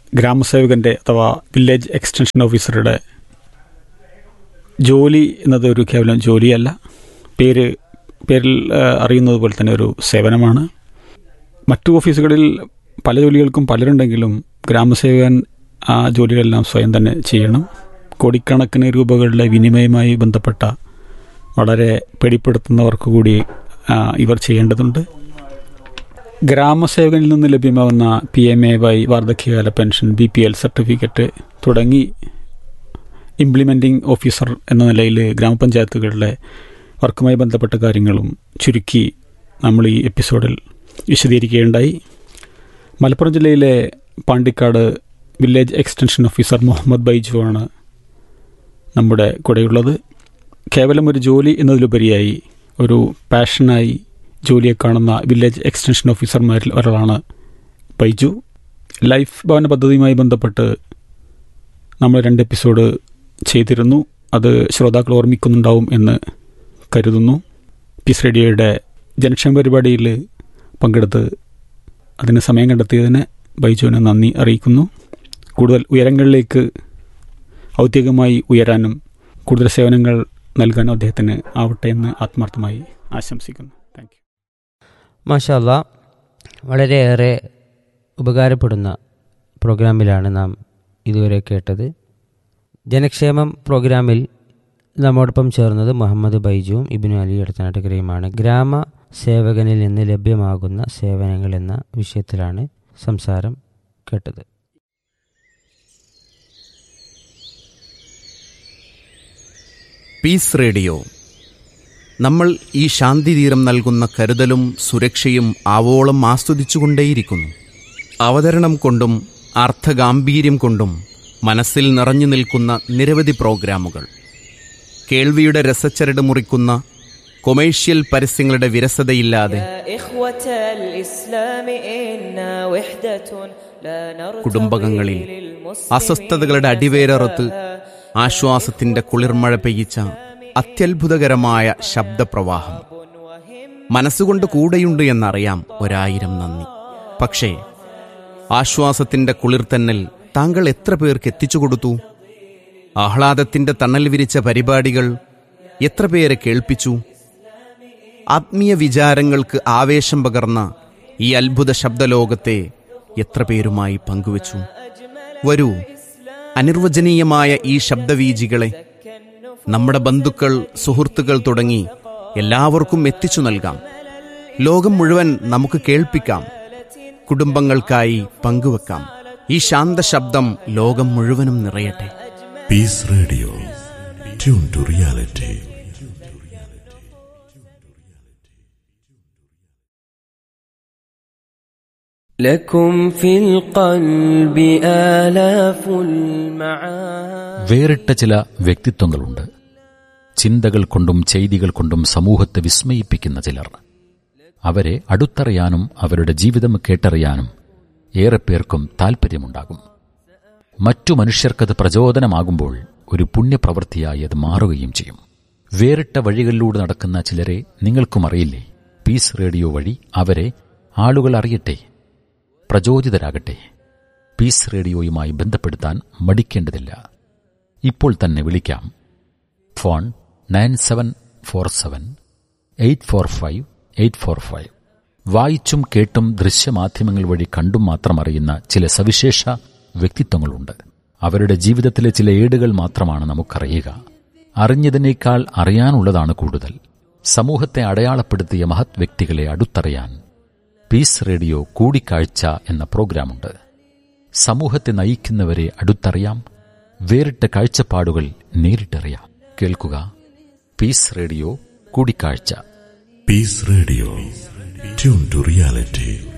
ഗ്രാമസേവകൻ്റെ അഥവാ വില്ലേജ് എക്സ്റ്റൻഷൻ ഓഫീസറുടെ ജോലി എന്നത് ഒരു കേവലം ജോലിയല്ല പേര് പേരിൽ ആ, അറിയുന്നത് പോലെ തന്നെ ഒരു സേവനമാണ് മറ്റു ഓഫീസുകളിൽ പല ജോലികൾക്കും പലരുണ്ടെങ്കിലും ഗ്രാമസേവകൻ ആ ജോലികളെല്ലാം സ്വയം തന്നെ ചെയ്യണം കോടിക്കണക്കിന് രൂപകളുടെ വിനിമയവുമായി ബന്ധപ്പെട്ട വളരെ പേടിപ്പെടുത്തുന്നവർക്ക് കൂടി ആ, ഇവർ ചെയ്യേണ്ടതുണ്ട് ഗ്രാമസേവകനിൽ നിന്ന് ലഭ്യമാകുന്ന പി എം എ വൈ വാർദ്ധക്യകാല pension B P L certificate തുടങ്ങി ഇംപ്ലിമെൻറ്റിംഗ് ഓഫീസർ എന്ന നിലയിൽ ഗ്രാമപഞ്ചായത്തുകളിലെ വർക്കുമായി ബന്ധപ്പെട്ട കാര്യങ്ങളും ചുരുക്കി നമ്മൾ ഈ എപ്പിസോഡിൽ വിശദീകരിക്കുകയുണ്ടായി മലപ്പുറം ജില്ലയിലെ Pandikkad village extension officer Muhammad Baiju ആണ് നമ്മുടെ കൂടെയുള്ളത് കേവലം ഒരു ജോലി എന്നതിലുപരിയായി ഒരു പാഷനായി ജോലിയെ കാണുന്ന വില്ലേജ് എക്സ്റ്റൻഷൻ ഓഫീസർമാരിൽ ഒരാളാണ് ബൈജു ലൈഫ് ഭവന പദ്ധതിയുമായി ബന്ധപ്പെട്ട് നമ്മൾ രണ്ട് എപ്പിസോഡ് ചെയ്തിരുന്നു അത് ശ്രോതാക്കൾ ഓർമ്മിക്കുന്നുണ്ടാവും എന്ന് കരുതുന്നു പീസ് റേഡിയോയുടെ ജനക്ഷേമ പരിപാടിയിൽ പങ്കെടുത്ത് അതിന് സമയം കണ്ടെത്തിയതിന് ബൈജുവിന് നന്ദി അറിയിക്കുന്നു കൂടുതൽ ഉയരങ്ങളിലേക്ക് ഔദ്യോഗികമായി ഉയരാനും കൂടുതൽ സേവനങ്ങൾ നൽകാനും അദ്ദേഹത്തിന് ആവട്ടെ എന്ന് ആത്മാർത്ഥമായി ആശംസിക്കുന്നു താങ്ക് യു മാഷല്ല വളരെയേറെ ഉപകാരപ്പെടുന്ന പ്രോഗ്രാമിലാണ് നാം ഇതുവരെ കേട്ടത് ജനക്ഷേമം പ്രോഗ്രാമിൽ നമ്മോടൊപ്പം ചേർന്നത് മുഹമ്മദ് ബൈജുവും ഇബിനു അലി എടുത്തനാട്ടുകരയുമാണ് ഗ്രാമ സേവകനിൽ നിന്ന് ലഭ്യമാകുന്ന സേവനങ്ങൾ എന്ന വിഷയത്തിലാണ് സംസാരം കേട്ടത് പീസ് റേഡിയോ നമ്മൾ ഈ ശാന്തിതീരം നൽകുന്ന കരുതലും സുരക്ഷയും ആവോളം ആസ്വദിച്ചുകൊണ്ടേയിരിക്കുന്നു അവതരണം കൊണ്ടും അർത്ഥഗാംഭീര്യം കൊണ്ടും മനസ്സിൽ നിറഞ്ഞു നിൽക്കുന്ന നിരവധി പ്രോഗ്രാമുകൾ കേൾവിയുടെ രസച്ചരട് മുറിക്കുന്ന കൊമേഴ്ഷ്യൽ പരസ്യങ്ങളുടെ വിരസതയില്ലാതെ يا إخوة الإسلام إنا وحدة لا نرتضي കുടുംബകങ്ങളിൽ للمسلمين അസ്വസ്ഥതകളുടെ അടിവേരറുത്ത് ആശ്വാസത്തിന്റെ കുളിർമഴ പെയ്യിച്ച അത്യത്ഭുതകരമായ ശബ്ദപ്രവാഹം മനസ്സുകൊണ്ട് കൂടെയുണ്ട് എന്നറിയാം ഒരായിരം നന്ദി പക്ഷേ ആശ്വാസത്തിന്റെ കുളിർത്തന്നൽ താങ്കൾ എത്ര പേർക്ക് എത്തിച്ചു കൊടുത്തു ആഹ്ലാദത്തിന്റെ തണൽ വിരിച്ച പരിപാടികൾ എത്ര പേരെ കേൾപ്പിച്ചു ആത്മീയ വിചാരങ്ങൾക്ക് ആവേശം പകർന്ന ഈ അത്ഭുത ശബ്ദലോകത്തെ എത്ര പേരുമായി പങ്കുവച്ചു വരൂ അനിർവചനീയമായ ഈ ശബ്ദവീജികളെ നമ്മുടെ ബന്ധുക്കൾ സുഹൃത്തുക്കൾ തുടങ്ങി എല്ലാവർക്കും എത്തിച്ചു നൽകാം ലോകം മുഴുവൻ നമുക്ക് കേൾപ്പിക്കാം കുടുംബങ്ങൾക്കായി പങ്കുവെക്കാം ഈ ശാന്ത ശബ്ദം ലോകം മുഴുവനും നിറയട്ടെ Peace Radio. Tune to reality. لكم في القلب آلاف المعاني വേറിട്ട ചില വ്യക്തിത്വങ്ങളുണ്ട് ചിന്തകൾ കൊണ്ടും ചെയ്തികൾ കൊണ്ടും സമൂഹത്തെ വിസ്മയിപ്പിക്കുന്ന ചിലർ അവരെ അടുത്തറിയാനും അവരുടെ ജീവിതം കേട്ടറിയാനും ഏറെ പേർക്കും താൽപ്പര്യമുണ്ടാകും മറ്റു മനുഷ്യർക്കത് പ്രചോദനമാകുമ്പോൾ ഒരു പുണ്യപ്രവൃത്തിയായി അത് മാറുകയും ചെയ്യും വേറിട്ട വഴികളിലൂടെ നടക്കുന്ന ചിലരെ നിങ്ങൾക്കും അറിയില്ലേ പീസ് റേഡിയോ വഴി അവരെ ആളുകൾ അറിയട്ടെ പ്രചോദിതരാകട്ടെ പീസ് റേഡിയോയുമായി ബന്ധപ്പെടുത്താൻ മടിക്കേണ്ടതില്ല ഇപ്പോൾ തന്നെ വിളിക്കാം phone nine seven four seven eight four five eight four five വായിച്ചും കേട്ടും ദൃശ്യമാധ്യമങ്ങൾ വഴി കണ്ടും മാത്രം അറിയുന്ന ചില സവിശേഷ വ്യക്തിത്വങ്ങളുണ്ട് അവരുടെ ജീവിതത്തിലെ ചില ഏടുകൾ മാത്രമാണ് നമുക്കറിയുക അറിഞ്ഞതിനേക്കാൾ അറിയാനുള്ളതാണ് കൂടുതൽ സമൂഹത്തെ അടയാളപ്പെടുത്തിയ മഹത് വ്യക്തികളെ അടുത്തറിയാൻ പീസ് റേഡിയോ കൂടിക്കാഴ്ച എന്ന പ്രോഗ്രാമുണ്ട് സമൂഹത്തെ നയിക്കുന്നവരെ അടുത്തറിയാം വേറിട്ട കാഴ്ചപ്പാടുകൾ നേരിട്ടറിയാം കേൾക്കുക പീസ് റേഡിയോ കൂടിക്കാഴ്ച Peace Radio. Tune to reality.